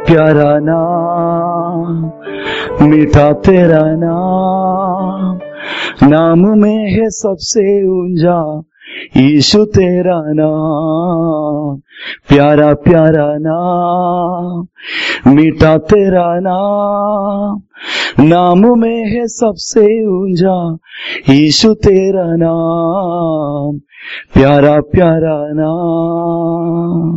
प्यारा नाम मीठा तेरा नाम नाम में है सबसे ऊंचा यीशु तेरा नाम प्यारा प्यारा नाम मीठा तेरा नाम नाम में है सबसे ऊंचा यीशु तेरा नाम प्यारा प्यारा नाम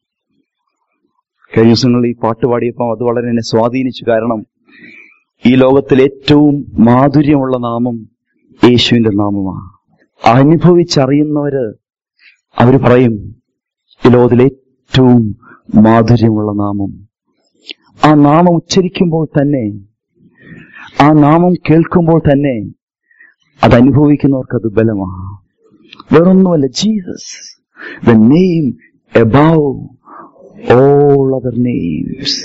കഴിഞ്ഞ ദിവസങ്ങളിൽ ഈ പാട്ട് പാടിയപ്പോൾ അത് വളരെ എന്നെ സ്വാധീനിച്ചു കാരണം ഈ ലോകത്തിൽ ഏറ്റവും മാധുര്യമുള്ള നാമം യേശുവിന്റെ നാമമാണ് അനുഭവിച്ചറിയുന്നവര് അവര് പറയും ഈ ലോകത്തിൽ ഏറ്റവും മാധുര്യമുള്ള നാമം ആ നാമം ഉച്ചരിക്കുമ്പോൾ തന്നെ ആ നാമം കേൾക്കുമ്പോൾ തന്നെ അത് അനുഭവിക്കുന്നവർക്ക് അത് ബലമാണ് വേറൊന്നുമല്ല Jesus the name above all other names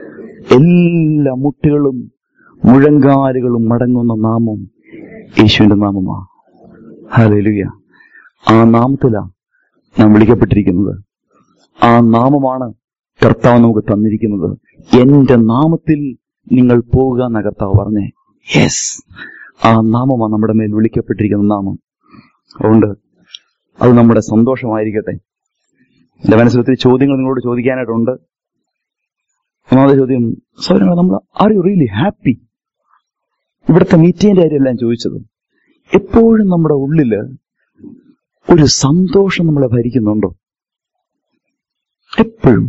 എല്ലാ മുട്ടുകളും മുഴങ്കാലുകളും മടങ്ങുന്ന നാമം യേശുവിന്റെ നാമമാണ് ഹല്ലേലൂയ ആ നാമത്തിലാ നാം വിളിക്കപ്പെട്ടിരിക്കുന്നത് ആ നാമമാണ് കർത്താവ് നമുക്ക് തന്നിരിക്കുന്നത് എന്റെ നാമത്തിൽ നിങ്ങൾ പോവുക എന്ന കർത്താവ് പറഞ്ഞേ യെസ് ആ നാമമാണ് നമ്മുടെ മേൽ വിളിക്കപ്പെട്ടിരിക്കുന്ന നാമം അതുകൊണ്ട് അത് നമ്മുടെ സന്തോഷമായിരിക്കട്ടെ എന്റെ മനസ്സിൽ ഒത്തിരി ചോദ്യങ്ങൾ നിങ്ങളോട് ചോദിക്കാനായിട്ടുണ്ട് ഒന്നാമത്തെ ചോദ്യം സൗരങ്ങൾ നമ്മൾ ആർ യു റിയലി ഹാപ്പി ഇവിടുത്തെ മീറ്റിംഗിന്റെ കാര്യമല്ല ഞാൻ ചോദിച്ചത് എപ്പോഴും നമ്മുടെ ഉള്ളില് ഒരു സന്തോഷം നമ്മളെ ഭരിക്കുന്നുണ്ടോ എപ്പോഴും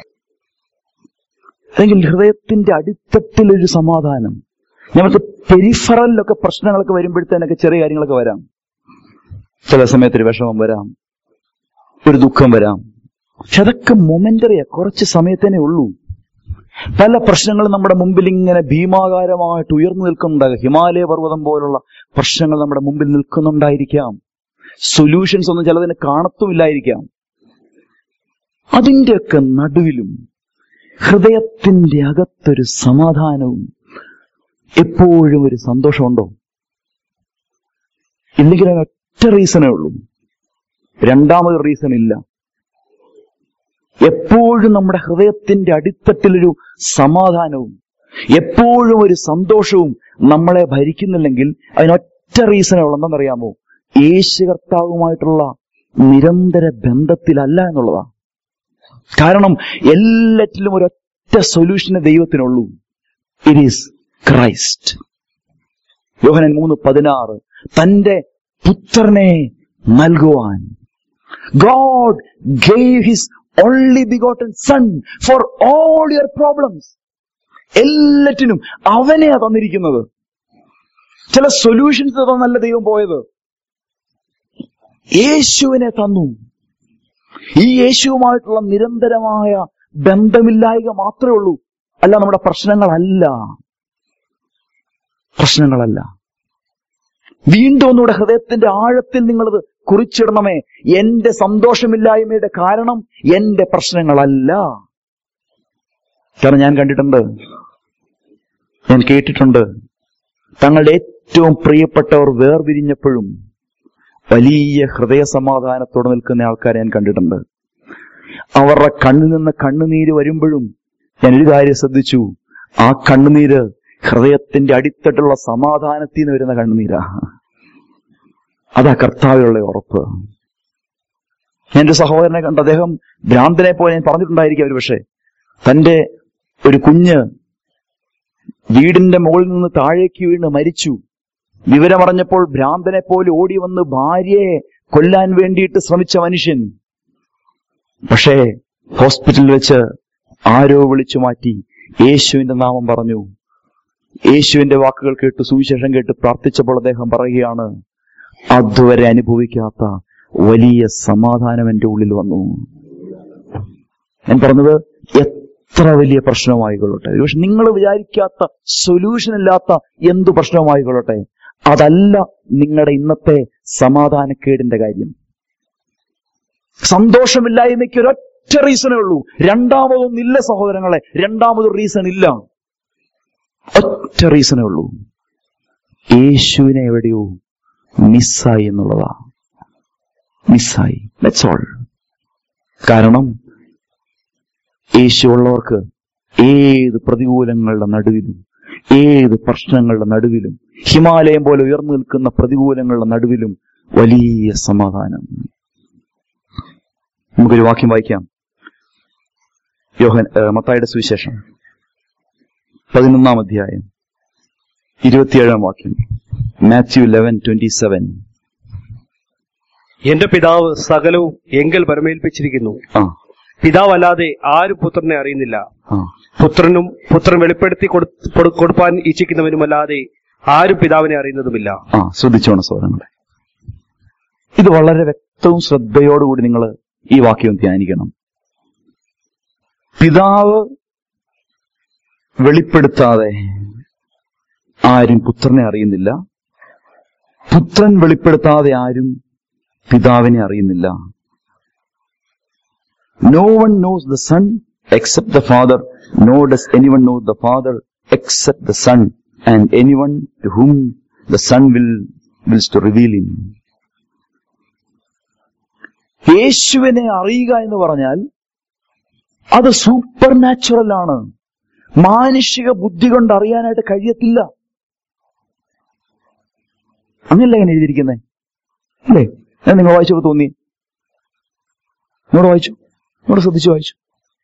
അല്ലെങ്കിൽ ഹൃദയത്തിന്റെ അടിത്തട്ടിൽ ഒരു സമാധാനം നമുക്ക് പെരിഫറലിലൊക്കെ പ്രശ്നങ്ങളൊക്കെ വരുമ്പോഴത്തേനൊക്കെ ചെറിയ കാര്യങ്ങളൊക്കെ വരാം ചില സമയത്ത് ഒരു വിഷമം വരാം ഒരു ദുഃഖം വരാം പക്ഷെ അതൊക്കെ മൊമെന്ററിയാ കുറച്ച് സമയത്തേനേ ഉള്ളൂ പല പ്രശ്നങ്ങളും നമ്മുടെ മുമ്പിൽ ഇങ്ങനെ ഭീമാകാരമായിട്ട് ഉയർന്നു നിൽക്കുന്നുണ്ടാകും ഹിമാലയ പർവ്വതം പോലുള്ള പ്രശ്നങ്ങൾ നമ്മുടെ മുമ്പിൽ നിൽക്കുന്നുണ്ടായിരിക്കാം സൊല്യൂഷൻസ് ഒന്നും ചിലതിന് കാണത്തുമില്ലായിരിക്കാം അതിന്റെയൊക്കെ നടുവിലും ഹൃദയത്തിന്റെ അകത്തൊരു സമാധാനവും എപ്പോഴും ഒരു സന്തോഷമുണ്ടോ ഇല്ലെങ്കിൽ അതിന് ഒറ്റ റീസണേ ഉള്ളൂ രണ്ടാമത് റീസൺ ഇല്ല എപ്പോഴും നമ്മുടെ ഹൃദയത്തിന്റെ അടിത്തട്ടിലൊരു സമാധാനവും എപ്പോഴും ഒരു സന്തോഷവും നമ്മളെ ഭരിക്കുന്നില്ലെങ്കിൽ അതിനൊറ്റ റീസണേ ഉള്ളൂ എന്താണെന്നറിയാമോ യേശു കർത്താവുമായിട്ടുള്ള നിരന്തര ബന്ധത്തിലല്ല എന്നുള്ളതാ കാരണം എല്ലാറ്റിലും ഒരൊറ്റ സൊല്യൂഷനെ ദൈവത്തിനുള്ളൂ ഇറ്റ് ഈസ് ക്രൈസ്റ്റ് യോഹനൻ മൂന്ന് പതിനാറ് തന്റെ പുത്രനെ നൽകുവാൻ God gave his only begotten son for all your problems എല്ലാറ്റിനും അവനെയാ തന്നിരിക്കുന്നത് ചില സൊല്യൂഷൻസ് തന്നല്ല ദൈവം പോയത് യേശുവിനെ തന്നു ഈ യേശുവുമായിട്ടുള്ള നിരന്തരമായ ബന്ധമില്ലായ്ക മാത്രമേ ഉള്ളൂ അല്ല നമ്മുടെ പ്രശ്നങ്ങളല്ല പ്രശ്നങ്ങളല്ല വീണ്ടും ഒന്നുകൂടെ ഹൃദയത്തിന്റെ ആഴത്തിൽ നിങ്ങളത് കുറിച്ചിടണമേ എന്റെ സന്തോഷമില്ലായ്മയുടെ കാരണം എന്റെ പ്രശ്നങ്ങളല്ല കാരണം ഞാൻ കണ്ടിട്ടുണ്ട് ഞാൻ കേട്ടിട്ടുണ്ട് തങ്ങളുടെ ഏറ്റവും പ്രിയപ്പെട്ടവർ വേർപിരിഞ്ഞപ്പോഴും വലിയ ഹൃദയ സമാധാനത്തോടെ നിൽക്കുന്ന ആൾക്കാരെ ഞാൻ കണ്ടിട്ടുണ്ട് അവരുടെ കണ്ണിൽ നിന്ന് കണ്ണുനീര് വരുമ്പോഴും ഞാൻ ഒരു കാര്യം ശ്രദ്ധിച്ചു ആ കണ്ണുനീര് ഹൃദയത്തിന്റെ അടിത്തട്ടുള്ള സമാധാനത്തിൽ നിന്ന് വരുന്ന കണ്ണുനീരാ അതാ കർത്താവിലുള്ള ഉറപ്പ് ഞാൻ എന്റെ സഹോദരനെ കണ്ട് അദ്ദേഹം ഭ്രാന്തനെ പോലെ ഞാൻ പറഞ്ഞിട്ടുണ്ടായിരിക്കും ഒരു പക്ഷേ തന്റെ ഒരു കുഞ്ഞ് വീടിന്റെ മുകളിൽ നിന്ന് താഴേക്ക് വീണ് മരിച്ചു വിവരമറിഞ്ഞപ്പോൾ ഭ്രാന്തനെ പോലെ ഓടി വന്ന് ഭാര്യയെ കൊല്ലാൻ വേണ്ടിയിട്ട് ശ്രമിച്ച മനുഷ്യൻ പക്ഷേ ഹോസ്പിറ്റലിൽ വെച്ച് ആരോ വിളിച്ചു മാറ്റി യേശുവിന്റെ നാമം പറഞ്ഞു യേശുവിന്റെ വാക്കുകൾ കേട്ട് സുവിശേഷം കേട്ട് പ്രാർത്ഥിച്ചപ്പോൾ അദ്ദേഹം പറയുകയാണ് അതുവരെ അനുഭവിക്കാത്ത വലിയ സമാധാനം എന്റെ ഉള്ളിൽ വന്നു ഞാൻ പറഞ്ഞത് എത്ര വലിയ പ്രശ്നമായിക്കൊള്ളട്ടെ പക്ഷെ നിങ്ങൾ വിചാരിക്കാത്ത സൊല്യൂഷൻ ഇല്ലാത്ത എന്തു പ്രശ്നമായിക്കൊള്ളട്ടെ അതല്ല നിങ്ങളുടെ ഇന്നത്തെ സമാധാനക്കേടിന്റെ കാര്യം സന്തോഷമില്ലായ്മയ്ക്ക് ഒരൊറ്റ റീസണേ ഉള്ളൂ രണ്ടാമതൊന്നില്ല സഹോദരങ്ങളെ രണ്ടാമതൊരു റീസൺ ഇല്ല ഒറ്റ റീസണേ ഉള്ളൂ യേശുവിനെ എവിടെയോ മിസ്സായി എന്നുള്ളതാ മിസ്സായി ദറ്റ്സ് ഓൾ കാരണം യേശു ഉള്ളവർക്ക് ഏത് പ്രതികൂലങ്ങളുടെ നടുവിലും ഏത് പ്രശ്നങ്ങളുടെ നടുവിലും ഹിമാലയം പോലെ ഉയർന്നു നിൽക്കുന്ന പ്രതികൂലങ്ങളുടെ നടുവിലും വലിയ സമാധാനം നമുക്കൊരു വാക്യം വായിക്കാം യോഹൻ ഏഹ്, മത്തായിയുടെ സുവിശേഷം പതിനൊന്നാം അധ്യായം ഇരുപത്തിയേഴാം വാക്യം മാത്യു ലെവൻ ട്വന്റി സെവൻ എന്റെ പിതാവ് സകലവും എങ്കൽ പരമേൽപ്പിച്ചിരിക്കുന്നു ആ പിതാവല്ലാതെ ആരും പുത്രനെ അറിയുന്നില്ല ആ പുത്രനും പുത്രൻ വെളിപ്പെടുത്തി കൊടു- കൊടു- കൊടുപ്പാൻ ഇച്ഛിക്കുന്നവനുമല്ലാതെ ആരും പിതാവിനെ അറിയുന്നതുമില്ല ആ ശ്രദ്ധിച്ചോണം സൗരങ്ങളെ ഇത് വളരെ വ്യക്തവും ശ്രദ്ധയോടുകൂടി നിങ്ങൾ ഈ വാക്യം ധ്യാനിക്കണം പിതാവ് വെളിപ്പെടുത്താതെ ആരും പുത്രനെ അറിയുന്നില്ല പുത്രൻ വെളിപ്പെടുത്താതെ ആരും പിതാവിനെ അറിയുന്നില്ല no one knows the son except the father no does any one know the father except the son and any one to whom the son will wills to reveal in യേശുവിനെ അറിയുക എന്ന് പറഞ്ഞാൽ അത് സൂപ്പർ നാച്ചുറൽ ആണ് മാനുഷിക ബുദ്ധി കൊണ്ട് അറിയാനായിട്ട് കഴിയത്തില്ല അങ്ങനല്ല എങ്ങനെ എഴുതിയിരിക്കുന്നേ അല്ലേ ഞാൻ നിങ്ങൾ വായിച്ചപ്പോ തോന്നി നിങ്ങളോട് വായിച്ചു നിങ്ങളോട് ശ്രദ്ധിച്ചു വായിച്ചു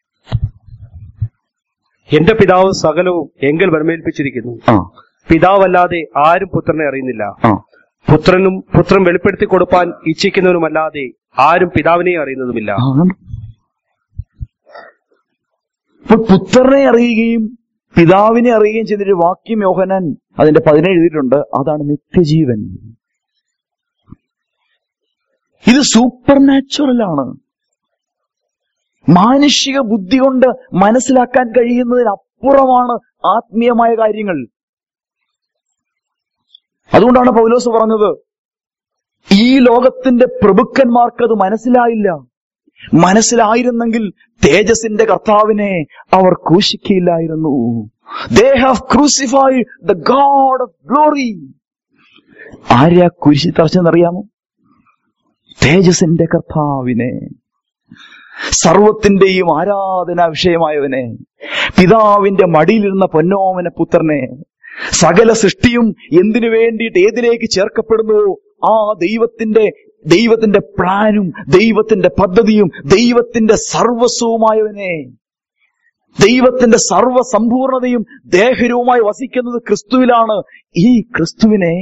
എന്റെ പിതാവ് സകലവും എങ്കൽ പരമേൽപ്പിച്ചിരിക്കുന്നു ആ പിതാവല്ലാതെ ആരും പുത്രനെ അറിയുന്നില്ല ആ പുത്രനും പുത്രൻ വെളിപ്പെടുത്തി കൊടുപ്പാൻ ഇച്ഛിക്കുന്നവനുമല്ലാതെ ആരും പിതാവിനെ അറിയുന്നതുമില്ല ആ, കണ്ടോ? അപ്പൊ പുത്രനെ അറിയുകയും പിതാവിനെ അറിയുകയും ചെയ്തൊരു വാക്യം യോഹനാൻ അതിന്റെ പതിനേഴ് എഴുതിയിട്ടുണ്ട് അതാണ് നിത്യജീവൻ ഇത് സൂപ്പർ നാച്ചുറൽ ആണ് മാനുഷിക ബുദ്ധി കൊണ്ട് മനസ്സിലാക്കാൻ കഴിയുന്നതിനപ്പുറമാണ് ആത്മീയമായ കാര്യങ്ങൾ അതുകൊണ്ടാണ് പൗലോസ് പറഞ്ഞത് ഈ ലോകത്തിന്റെ പ്രഭുക്കന്മാർക്ക് അത് മനസ്സിലായില്ല മനസ്സിലായിരുന്നെങ്കിൽ തേജസിന്റെ കർത്താവിനെ അവർ ക്രൂശിക്കയില്ലായിരുന്നു they have crucified the God of glory ആര്യാ കുരിശി തറച്ചെന്നറിയാമോ തേജസിന്റെ കർത്താവിനെ സർവത്തിന്റെയും ആരാധനാ വിഷയമായവനെ പിതാവിന്റെ മടിയിലിരുന്ന പൊന്നോമന പുത്രനെ സകല സൃഷ്ടിയും എന്തിനു വേണ്ടിയിട്ട് ഏതിലേക്ക് ചേർക്കപ്പെടുന്നു ആ ദൈവത്തിന്റെ ദൈവത്തിന്റെ പ്ലാനും ദൈവത്തിന്റെ പദ്ധതിയും ദൈവത്തിന്റെ സർവസ്വവുമായവനെ ദൈവത്തിന്റെ സർവസമ്പൂർണതയും ദേഹരവുമായി വസിക്കുന്നത് ക്രിസ്തുവിലാണ് ഈ ക്രിസ്തുവിനെ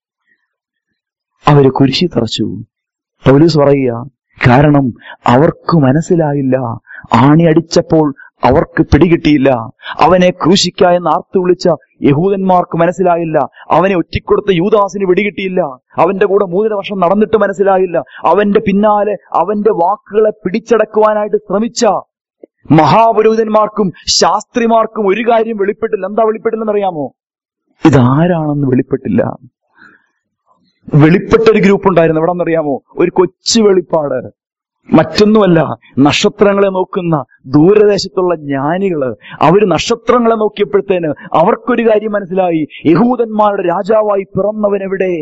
അവര് കുരിശി തറച്ചു പൗലൂസ് പറയുക കാരണം അവർക്ക് മനസ്സിലായില്ല ആണി അടിച്ചപ്പോൾ അവർക്ക് പിടികിട്ടിയില്ല അവനെ ക്രൂശിക്ക എന്ന് ആർത്തു വിളിച്ച യഹൂദന്മാർക്ക് മനസ്സിലായില്ല അവനെ ഒറ്റിക്കൊടുത്ത യൂദാസിന് പിടികിട്ടിയില്ല അവന്റെ കൂടെ മൂന്നര വർഷം നടന്നിട്ട് മനസ്സിലായില്ല അവന്റെ പിന്നാലെ അവന്റെ വാക്കുകളെ പിടിച്ചടക്കുവാനായിട്ട് ശ്രമിച്ച മഹാപുരോഹിതന്മാർക്കും ശാസ്ത്രിമാർക്കും ഒരു കാര്യം വെളിപ്പെട്ടില്ല എന്താ വെളിപ്പെട്ടില്ലെന്ന് അറിയാമോ ഇതാരാണെന്ന് വെളിപ്പെട്ടില്ല വെളിപ്പെട്ട ഒരു ഗ്രൂപ്പ് ഉണ്ടായിരുന്നു എവിടെ അറിയാമോ ഒരു കൊച്ചു വെളിപ്പാട് മറ്റൊന്നുമല്ല നക്ഷത്രങ്ങളെ നോക്കുന്ന ദൂരദേശത്തുള്ള ജ്ഞാനികള് അവര് നക്ഷത്രങ്ങളെ നോക്കിയപ്പോഴത്തേന് അവർക്കൊരു കാര്യം മനസ്സിലായി യഹൂദന്മാരുടെ രാജാവായി പിറന്നവൻ എവിടെ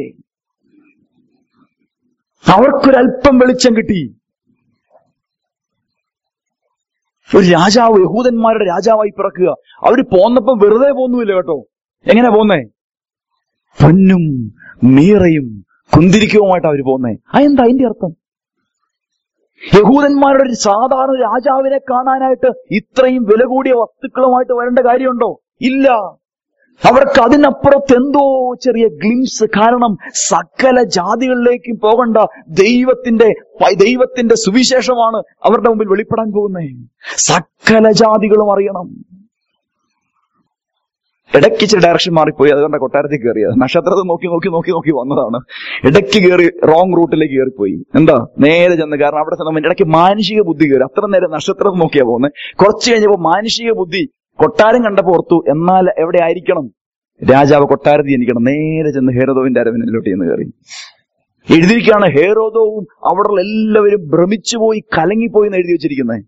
അവർക്കൊരല്പം വെളിച്ചം കിട്ടി ഒരു രാജാവ് യഹൂദന്മാരുടെ രാജാവായി പിറക്കുക അവര് പോന്നപ്പം വെറുതെ പോന്നുമില്ല കേട്ടോ എങ്ങനെ പോന്നേ പൊന്നും മീറയും കുന്തിരിക്കവുമായിട്ട് അവര് പോന്നേ അതെന്താ അതിന്റെ അർത്ഥം യഹൂദന്മാരുടെ ഒരു സാധാരണ രാജാവിനെ കാണാനായിട്ട് ഇത്രയും വില കൂടിയ വസ്തുക്കളുമായിട്ട് വരേണ്ട കാര്യമുണ്ടോ ഇല്ല അവർക്ക് അതിനപ്പുറത്ത് എന്തോ ചെറിയ ഗ്ലിംസ് കാരണം സകല ജാതികളിലേക്കും പോകണ്ട ദൈവത്തിന്റെ ദൈവത്തിന്റെ സുവിശേഷമാണ് അവരുടെ മുമ്പിൽ വെളിപ്പെടാൻ പോകുന്നത് സകല ജാതികളും അറിയണം ഇടയ്ക്ക് ഇച്ചിരി ഡയറക്ഷൻ മാറിപ്പോയി അതുകൊണ്ട് കൊട്ടാരത്തിൽ കയറിയത് നക്ഷത്രത്തെ നോക്കി നോക്കി നോക്കി നോക്കി വന്നതാണ് ഇടയ്ക്ക് കയറി റോങ് റൂട്ടിലേക്ക് കയറിപ്പോയി എന്താ നേരെ ചെന്ന് കാരണം അവിടെ ചെന്നപ്പോൾ ഇടയ്ക്ക് മാനുഷിക ബുദ്ധി കയറി അത്ര നേരം നക്ഷത്രത്തെ നോക്കിയാ പോകുന്നത് കുറച്ച് കഴിഞ്ഞപ്പോ മാനുഷിക ബുദ്ധി കൊട്ടാരം കണ്ടപ്പോ ഓർത്തു എന്നാൽ എവിടെ ആയിരിക്കണം രാജാവ് കൊട്ടാരത്തിൽ ജനിക്കണം നേരെ ചെന്ന് ഹേരോദോവിന്റെ അരവിനിലോട്ട് ചെന്ന് കയറി എഴുതിയിരിക്കുകയാണ് ഹേരോദോവും അവിടെയുള്ള എല്ലാവരും ഭ്രമിച്ചുപോയി കലങ്ങിപ്പോയി എന്ന് എഴുതി വെച്ചിരിക്കുന്നത്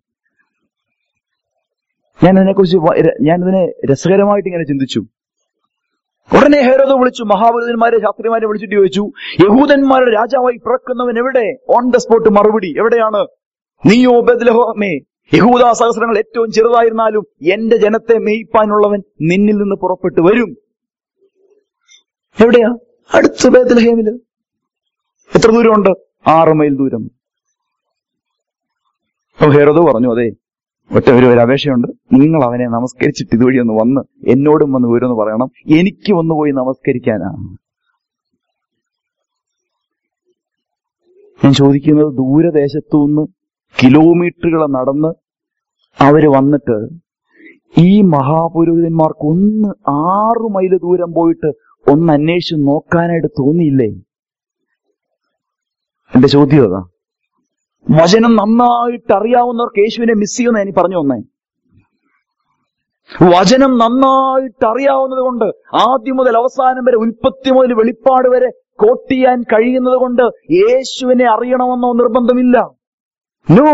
ഞാൻ ഇതിനെക്കുറിച്ച് വ- ര- ഞാൻ ഇതിനെ രസകരമായിട്ട് ഇങ്ങനെ ചിന്തിച്ചു ഉടനെ ഹേരോദോ വിളിച്ചു മഹാപുരുതന്മാരെ ശാസ്ത്രിമാരെ വിളിച്ചിട്ട് ചോദിച്ചു യഹൂദന്മാരുടെ രാജാവായി പിറക്കുന്നവൻ എവിടെ ഓൺ ദ സ്പോട്ട് മറുപടി എവിടെയാണ് നീയോ ബദ്ലഹോമേ യഹൂദ സഹസ്രങ്ങൾ ഏറ്റവും ചെറുതായിരുന്നാലും എന്റെ ജനത്തെ മേയ്പ്പാനുള്ളവൻ നിന്നിൽ നിന്ന് പുറപ്പെട്ടു വരും എവിടെയാ അടുത്ത ബേദലഹേമില് എത്ര ദൂരമുണ്ട് ആറ് മൈൽ ദൂരം അപ്പൊ ഹേറോദ് പറഞ്ഞു അതെ ഒറ്റ ഒരു ഒരു അപേക്ഷയുണ്ട് നിങ്ങൾ അവനെ നമസ്കരിച്ചിട്ട് ഇതുവഴി ഒന്ന് വന്ന് എന്നോടും വന്ന് വരുമെന്ന് പറയണം എനിക്ക് വന്നു പോയി നമസ്കരിക്കാനാ ഞാൻ ചോദിക്കുന്നത് ദൂരദേശത്തു നിന്ന് കിലോമീറ്ററുകൾ നടന്ന് അവര് വന്നിട്ട് ഈ മഹാപുരോഹിതന്മാർക്ക് ഒന്ന് ആറു മൈൽ ദൂരം പോയിട്ട് ഒന്ന് അന്വേഷിച്ച് നോക്കാനായിട്ട് തോന്നിയില്ലേ എന്റെ ചോദ്യം അതാ വചനം നന്നായിട്ട് അറിയാവുന്നവർക്ക് യേശുവിനെ മിസ് ചെയ്യുമെന്ന് എനിക്ക് പറഞ്ഞു വന്നേ വചനം നന്നായിട്ട് അറിയാവുന്നത് കൊണ്ട് ആദ്യം മുതൽ അവസാനം വരെ ഉൽപ്പത്തി മുതൽ വെളിപ്പാട് വരെ കോട്ട് ചെയ്യാൻ കഴിയുന്നത് കൊണ്ട് യേശുവിനെ അറിയണമെന്നോ നിർബന്ധമില്ല no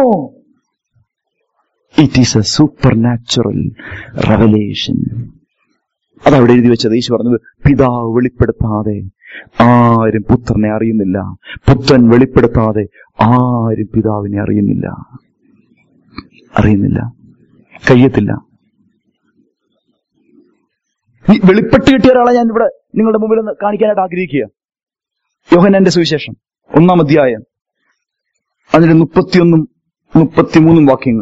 it is a supernatural revelation അതവിടെ എഴുതി വെച്ചത് യേശു പറഞ്ഞത് പിതാവ് വെളിപ്പെടുത്താതെ ആരും പുത്രനെ അറിയുന്നില്ല പുത്രൻ വെളിപ്പെടുത്താതെ ആരും പിതാവിനെ അറിയുന്നില്ല അറിയുന്നില്ല കഴിയത്തില്ല ഈ വെളിപ്പെട്ട് കിട്ടിയ ഒരാളെ ഞാൻ ഇവിടെ നിങ്ങളുടെ മുമ്പിൽ ഒന്ന് കാണിക്കാനായിട്ട് ആഗ്രഹിക്കുക യോഹനന്റെ സുവിശേഷം ഒന്നാം അധ്യായം അതിന്റെ മുപ്പത്തിയൊന്നും മുപ്പത്തിമൂന്നും വാക്യങ്ങൾ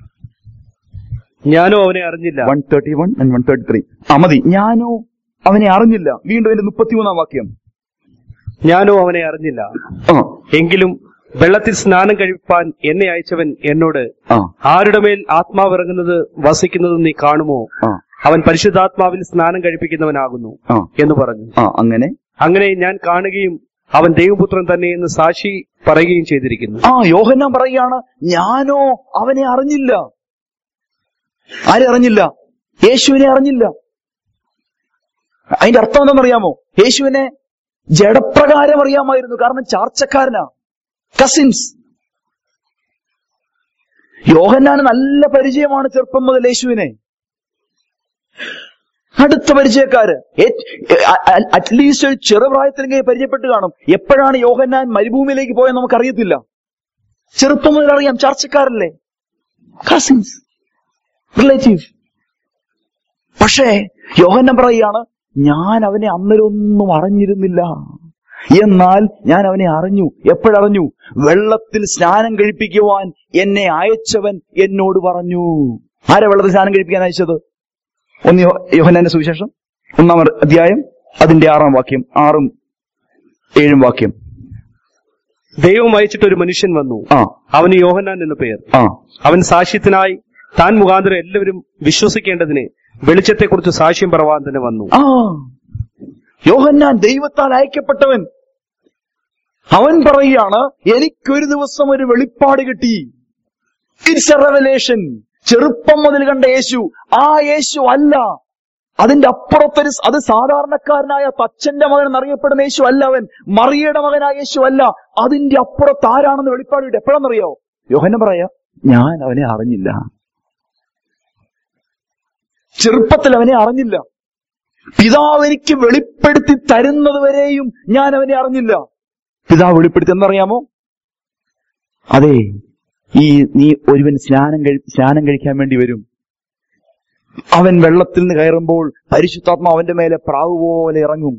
ഞാനോ അവനെ അറിഞ്ഞില്ല one thirty one and one thirty three ആ മതി ഞാനോ അവനെ അറിഞ്ഞില്ല വീണ്ടും എന്റെ മുപ്പത്തിമൂന്നാം വാക്യം ഞാനോ അവനെ അറിഞ്ഞില്ല ആ എങ്കിലും വെള്ളത്തിൽ സ്നാനം കഴിപ്പാൻ എന്നെ അയച്ചവൻ എന്നോട് ആ ആരുടെ മേൽ ആത്മാവ് ഇറങ്ങുന്നത് വസിക്കുന്നതും നീ കാണുമോ ആ അവൻ പരിശുദ്ധാത്മാവിൽ സ്നാനം കഴിപ്പിക്കുന്നവനാകുന്നു ആ എന്ന് പറഞ്ഞു ആ അങ്ങനെ അങ്ങനെ ഞാൻ കാണുകയും അവൻ ദൈവപുത്രൻ തന്നെ എന്ന് സാക്ഷി പറയുകയും ചെയ്തിരിക്കുന്നു ആ യോഹന്നാൻ പറയുകയാണ് ഞാനോ അവനെ അറിഞ്ഞില്ല ആരെ അറിഞ്ഞില്ല യേശുവിനെ അറിഞ്ഞില്ല അതിന്റെ അർത്ഥം എന്താണെന്നറിയാമോ യേശുവിനെ ജഡപ്രകാരം അറിയാമായിരുന്നു കാരണം ചാർച്ചക്കാരനാ കസിൻസ് യോഹന്നാന് നല്ല പരിചയമാണ് ചെറുപ്പം മുതൽ യേശുവിനെ അടുത്ത പരിചയക്കാര് അറ്റ്ലീസ്റ്റ് ഒരു ചെറുപ്രായത്തിലെങ്കിൽ പരിചയപ്പെട്ട് കാണും എപ്പോഴാണ് യോഹന്നാൻ മരുഭൂമിയിലേക്ക് പോയത് നമുക്കറിയത്തില്ല ചെറുപ്പം മുതൽ അറിയാം ചർച്ചക്കാരല്ലേ കസിൻസ് റിലേറ്റീവ് പക്ഷേ യോഹന്നാൻ പറയുകയാണ് ഞാൻ അവനെ അന്നേരമൊന്നും അറിഞ്ഞിരുന്നില്ല എന്നാൽ ഞാൻ അവനെ അറിഞ്ഞു എപ്പോഴറിഞ്ഞു വെള്ളത്തിൽ സ്നാനം കഴിപ്പിക്കുവാൻ എന്നെ അയച്ചവൻ എന്നോട് പറഞ്ഞു ആരാ വെള്ളത്തിൽ സ്നാനം കഴിപ്പിക്കാൻ അയച്ചത് ഒന്ന് യോ- യോഹന്നാന്റെ സുവിശേഷം ഒന്നാം അധ്യായം അതിന്റെ ആറാം വാക്യം ആറും ഏഴും വാക്യം ദൈവം അയച്ചിട്ട് ഒരു മനുഷ്യൻ വന്നു ആ അവന് യോഹന്നാൻ എന്നു പേർ ആ അവൻ സാക്ഷ്യത്തിനായി താൻ മുഖാന്തരം എല്ലാവരും വിശ്വസിക്കേണ്ടതിന് വെളിച്ചത്തെക്കുറിച്ച് സാക്ഷ്യം പറവാൻ തന്നെ വന്നു ആ യോഹന്നാൻ ദൈവത്താൽ അയക്കപ്പെട്ടവൻ അവൻ പറയുകയാണ് എനിക്കൊരു ദിവസം ഒരു വെളിപ്പാട് കിട്ടി ഇറ്റ്സ് എ റെവലേഷൻ ചെറുപ്പം മുതൽ കണ്ട യേശു ആ യേശു അല്ല അതിന്റെ അപ്പുറത്തൊരു അത് സാധാരണക്കാരനായ തച്ചന്റെ മകൻ എന്നറിയപ്പെടുന്ന യേശു അല്ല അവൻ മറിയയുടെ മകനായ യേശു അല്ല അതിന്റെ അപ്പുറത്ത് ആരാണെന്ന് വെളിപ്പാട് കിട്ടി എപ്പോഴാണെന്നറിയോ യോഹന്ന പറയാ ഞാൻ അവനെ അറിഞ്ഞില്ല ചെറുപ്പത്തിൽ അവനെ അറിഞ്ഞില്ല പിതാവ് എനിക്ക് വെളിപ്പെടുത്തി തരുന്നത് വരെയും ഞാൻ അവനെ അറിഞ്ഞില്ല പിതാവ് വെളിപ്പെടുത്തി എന്നറിയാമോ അതെ ഈ നീ ഒരുവൻ സ്നാനം കഴി സ്നാനം കഴിക്കാൻ വേണ്ടി വരും അവൻ വെള്ളത്തിൽ നിന്ന് കയറുമ്പോൾ പരിശുദ്ധാത്മാവ് അവന്റെ മേലെ പ്രാവ് പോലെ ഇറങ്ങും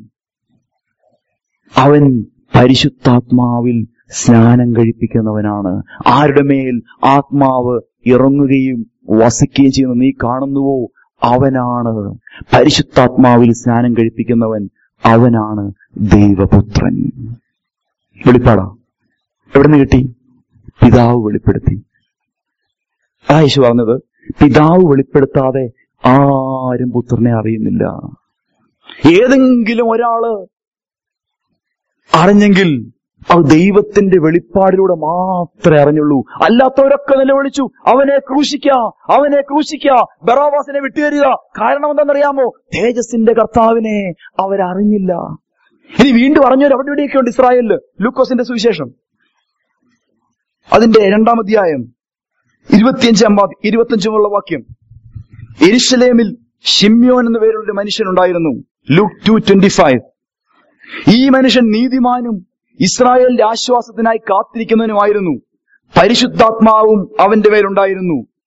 അവൻ പരിശുദ്ധാത്മാവിൽ സ്നാനം കഴിപ്പിക്കുന്നവനാണ് ആരുടെ മേൽ ആത്മാവ് ഇറങ്ങുകയും വസിക്കുകയും ചെയ്യുന്ന നീ കാണുന്നുവോ അവനാണ് പരിശുദ്ധാത്മാവിൽ സ്നാനം കഴിപ്പിക്കുന്നവൻ അവനാണ് ദൈവപുത്രൻ വെളിപ്പാടാ എവിടുന്ന് കിട്ടി പിതാവ് വെളിപ്പെടുത്തി ആ യേശു പറഞ്ഞത് പിതാവ് വെളിപ്പെടുത്താതെ ആരും പുത്രനെ അറിയുന്നില്ല ഏതെങ്കിലും ഒരാള് അറിഞ്ഞെങ്കിൽ അത് ദൈവത്തിന്റെ വെളിപ്പാടിലൂടെ മാത്രമേ അറിഞ്ഞുള്ളൂ അല്ലാത്തവരൊക്കെ നിലവിളിച്ചു അവനെ ക്രൂശിക്ക അവനെ ക്രൂശിക്ക ബറാവാസിനെ വിട്ടുതരിക കാരണം എന്താണെന്നറിയാമോ തേജസിന്റെ കർത്താവിനെ അവരറിഞ്ഞില്ല ഇനി വീണ്ടും അറിഞ്ഞവർ അവിടെ ഇവിടെയൊക്കെ ഉണ്ട് ഇസ്രായേലില് ലൂക്കോസിന്റെ സുവിശേഷം അതിന്റെ രണ്ടാം അധ്യായം ഇരുപത്തിയഞ്ചാം വാ- ഇരുപത്തിയഞ്ചുമുള്ള വാക്യം എരിശലേമിൽ ഷിമ്യോൻ എന്ന പേരുള്ള ഒരു മനുഷ്യനുണ്ടായിരുന്നു ലൂക്ക് ടു ട്വന്റി ഫൈവ് ഈ മനുഷ്യൻ നീതിമാനും ഇസ്രായേലിന്റെ ആശ്വാസത്തിനായി കാത്തിരിക്കുന്നവനുമായിരുന്നു പരിശുദ്ധാത്മാവും അവന്റെ മേലുണ്ടായിരുന്നു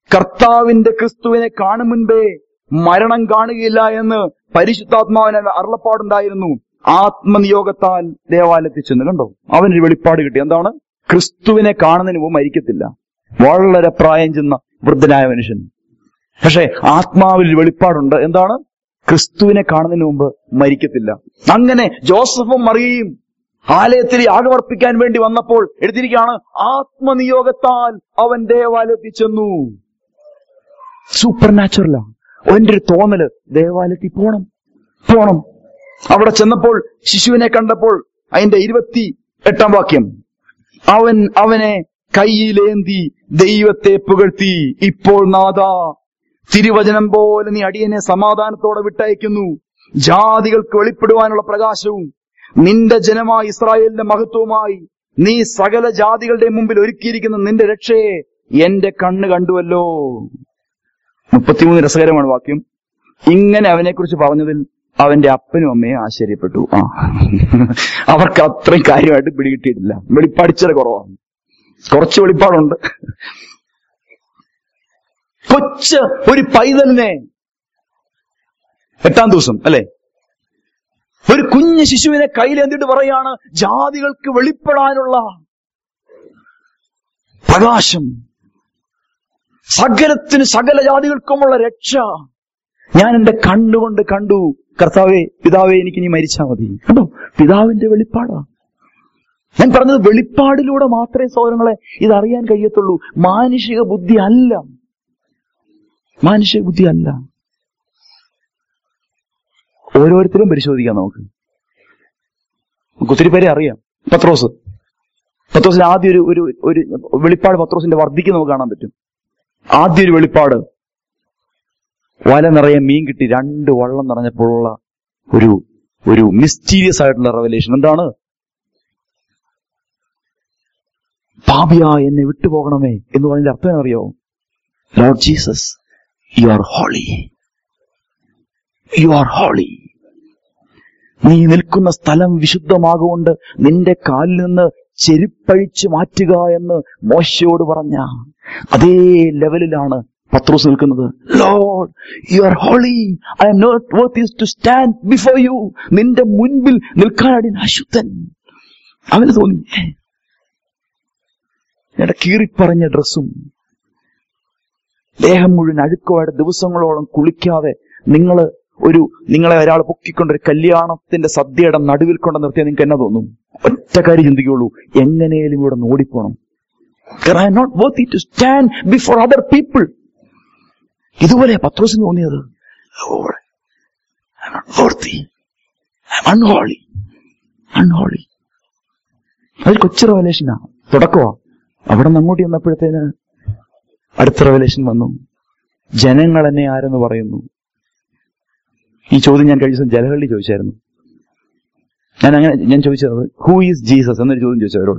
കർത്താവിന്റെ ക്രിസ്തുവിനെ കാണും മുൻപേ മരണം കാണുകയില്ല എന്ന് പരിശുദ്ധാത്മാവിന് അരുളപ്പാടുണ്ടായിരുന്നു ആത്മനിയോഗത്താൽ ദേവാലയത്തിൽ ചെന്ന് കണ്ടോ അവനൊരു വെളിപ്പാട് കിട്ടി എന്താണ് ക്രിസ്തുവിനെ കാണുന്നതിന് മുമ്പ് മരിക്കത്തില്ല വളരെ പ്രായം ചെന്ന വൃദ്ധനായ മനുഷ്യൻ പക്ഷേ ആത്മാവിൽ ഒരു വെളിപ്പാടുണ്ട് എന്താണ് ക്രിസ്തുവിനെ കാണുന്നതിന് മുമ്പ് മരിക്കത്തില്ല അങ്ങനെ ജോസഫും മറിയയും ആലയത്തിൽ യാഗമർപ്പിക്കാൻ വേണ്ടി വന്നപ്പോൾ എടുത്തിരിക്കുകയാണ് ആത്മനിയോഗത്താൽ അവൻ ദേവാലയത്തിൽ ചെന്നു സൂപ്പർ നാച്ചുറലാ അവന്റെ ഒരു തോന്നല് ദേവാലയത്തിൽ പോണം പോണം അവിടെ ചെന്നപ്പോൾ ശിശുവിനെ കണ്ടപ്പോൾ അതിന്റെ ഇരുപത്തി എട്ടാം വാക്യം അവൻ അവനെ കയ്യിലേന്തി ദൈവത്തെ പുകഴ്ത്തി ഇപ്പോൾ നാഥ തിരുവചനം പോലെ നീ അടിയനെ സമാധാനത്തോടെ വിട്ടയക്കുന്നു ജാതികൾക്ക് വെളിപ്പെടുവാനുള്ള പ്രകാശവും നിന്റെ ജനമായ ഇസ്രായേലിന്റെ മഹത്വവുമായി നീ സകല ജാതികളുടെ മുമ്പിൽ ഒരുക്കിയിരിക്കുന്ന നിന്റെ രക്ഷയെ എന്റെ കണ്ണ് കണ്ടുവല്ലോ മുപ്പത്തിമൂന്ന് രസകരമാണ് വാക്യം ഇങ്ങനെ അവനെക്കുറിച്ച് പറഞ്ഞതിൽ അവന്റെ അപ്പനും അമ്മയും ആശ്ചര്യപ്പെട്ടു ആ അവർക്ക് അത്രയും കാര്യമായിട്ട് പിടികിട്ടിയിട്ടില്ല വെളിപ്പാടിച്ചത് കുറവാണ് കുറച്ച് വെളിപ്പാടുണ്ട് കൊച്ച് ഒരു പൈതലിനെ എട്ടാം ദിവസം അല്ലെ ഒരു കുഞ്ഞ് ശിശുവിനെ കയ്യിലെന്തിട്ട് പറയാണ് ജാതികൾക്ക് വെളിപ്പെടാനുള്ള പ്രകാശം സകലത്തിന് സകല ജാതികൾക്കുമുള്ള രക്ഷ ഞാൻ എന്റെ കണ്ണുകൊണ്ട് കണ്ടു കർത്താവേ പിതാവേ എനിക്ക് നീ മരിച്ചാ മതി കണ്ടോ പിതാവിന്റെ വെളിപ്പാടാ ഞാൻ പറഞ്ഞത് വെളിപ്പാടിലൂടെ മാത്രമേ സൗരങ്ങളെ ഇതറിയാൻ കഴിയത്തുള്ളൂ മാനുഷിക ബുദ്ധി അല്ല മാനുഷിക ബുദ്ധി അല്ല ഓരോരുത്തരും പരിശോധിക്കാം നമുക്ക് നമുക്ക് ഒത്തിരി പേരെ അറിയാം പത്രോസ് പത്രോസിന്റെ ആദ്യം ഒരു ഒരു ഒരു വെളിപ്പാട് പത്രോസിന്റെ വർദ്ധിക്ക് നമുക്ക് കാണാൻ പറ്റും ആദ്യ ഒരു വെളിപ്പാട് വല നിറയെ മീൻ കിട്ടി രണ്ട് വള്ളം നിറഞ്ഞപ്പോഴുള്ള ഒരു ഒരു മിസ്റ്റീരിയസ് ആയിട്ടുള്ള റെവലേഷൻ എന്താണ് പാപിയ എന്നെ വിട്ടുപോകണമേ എന്ന് പറഞ്ഞതിന്റെ അർത്ഥം അറിയോ Lord Jesus you are holy you are holy നീ നിൽക്കുന്ന സ്ഥലം വിശുദ്ധമാകൊണ്ട് നിന്റെ കാലിൽ നിന്ന് ചെരുപ്പഴിച്ച് മാറ്റുക എന്ന് മോശയോട് പറഞ്ഞ അതേ ലെവലിലാണ് പത്രോസ് നിൽക്കുന്നത് Lord you are holy I am not worth is to stand before you നിന്റെ മുൻപിൽ നിൽക്കാനാടി അശുദ്ധൻ അവന് തോന്നി എന്റെ കീറിപ്പറഞ്ഞ ഡ്രസ്സും ദേഹം മുഴുവൻ അഴുക്കമായിട്ട് ദിവസങ്ങളോളം കുളിക്കാതെ നിങ്ങൾ ഒരു നിങ്ങളെ ഒരാൾ പൊക്കിക്കൊണ്ട് ഒരു കല്യാണത്തിന്റെ സദ്യയുടെ നടുവിൽ കൊണ്ട് നിർത്തിയാൽ നിങ്ങൾക്ക് എന്നാ തോന്നും ഒറ്റ കാര്യം ചിന്തിക്കുള്ളൂ എങ്ങനെയും ഇവിടെ നിന്ന് ഓടിപ്പോണം I not worth to stand before other people ഇതുപോലെ പത്രോസിന് തോന്നിയത് അൺഹോളി അൺഹോളി അതൊരു കൊച്ചു റെവലേഷനാ തുടക്കമാ അവിടെ നിന്ന് അങ്ങോട്ട് ചെന്നപ്പോഴത്തേന് അടുത്ത റെവലേഷൻ വന്നു ജനങ്ങൾ എന്നെ ആരെന്ന് പറയുന്നു ഈ ചോദ്യം ഞാൻ കഴിഞ്ഞ ദിവസം ജലഹള്ളി ചോദിച്ചായിരുന്നു ഞാൻ അങ്ങനെ ഞാൻ ചോദിച്ചത് ഹൂ ഈസ് ജീസസ് എന്നൊരു ചോദ്യം ചോദിച്ചു അവരോട്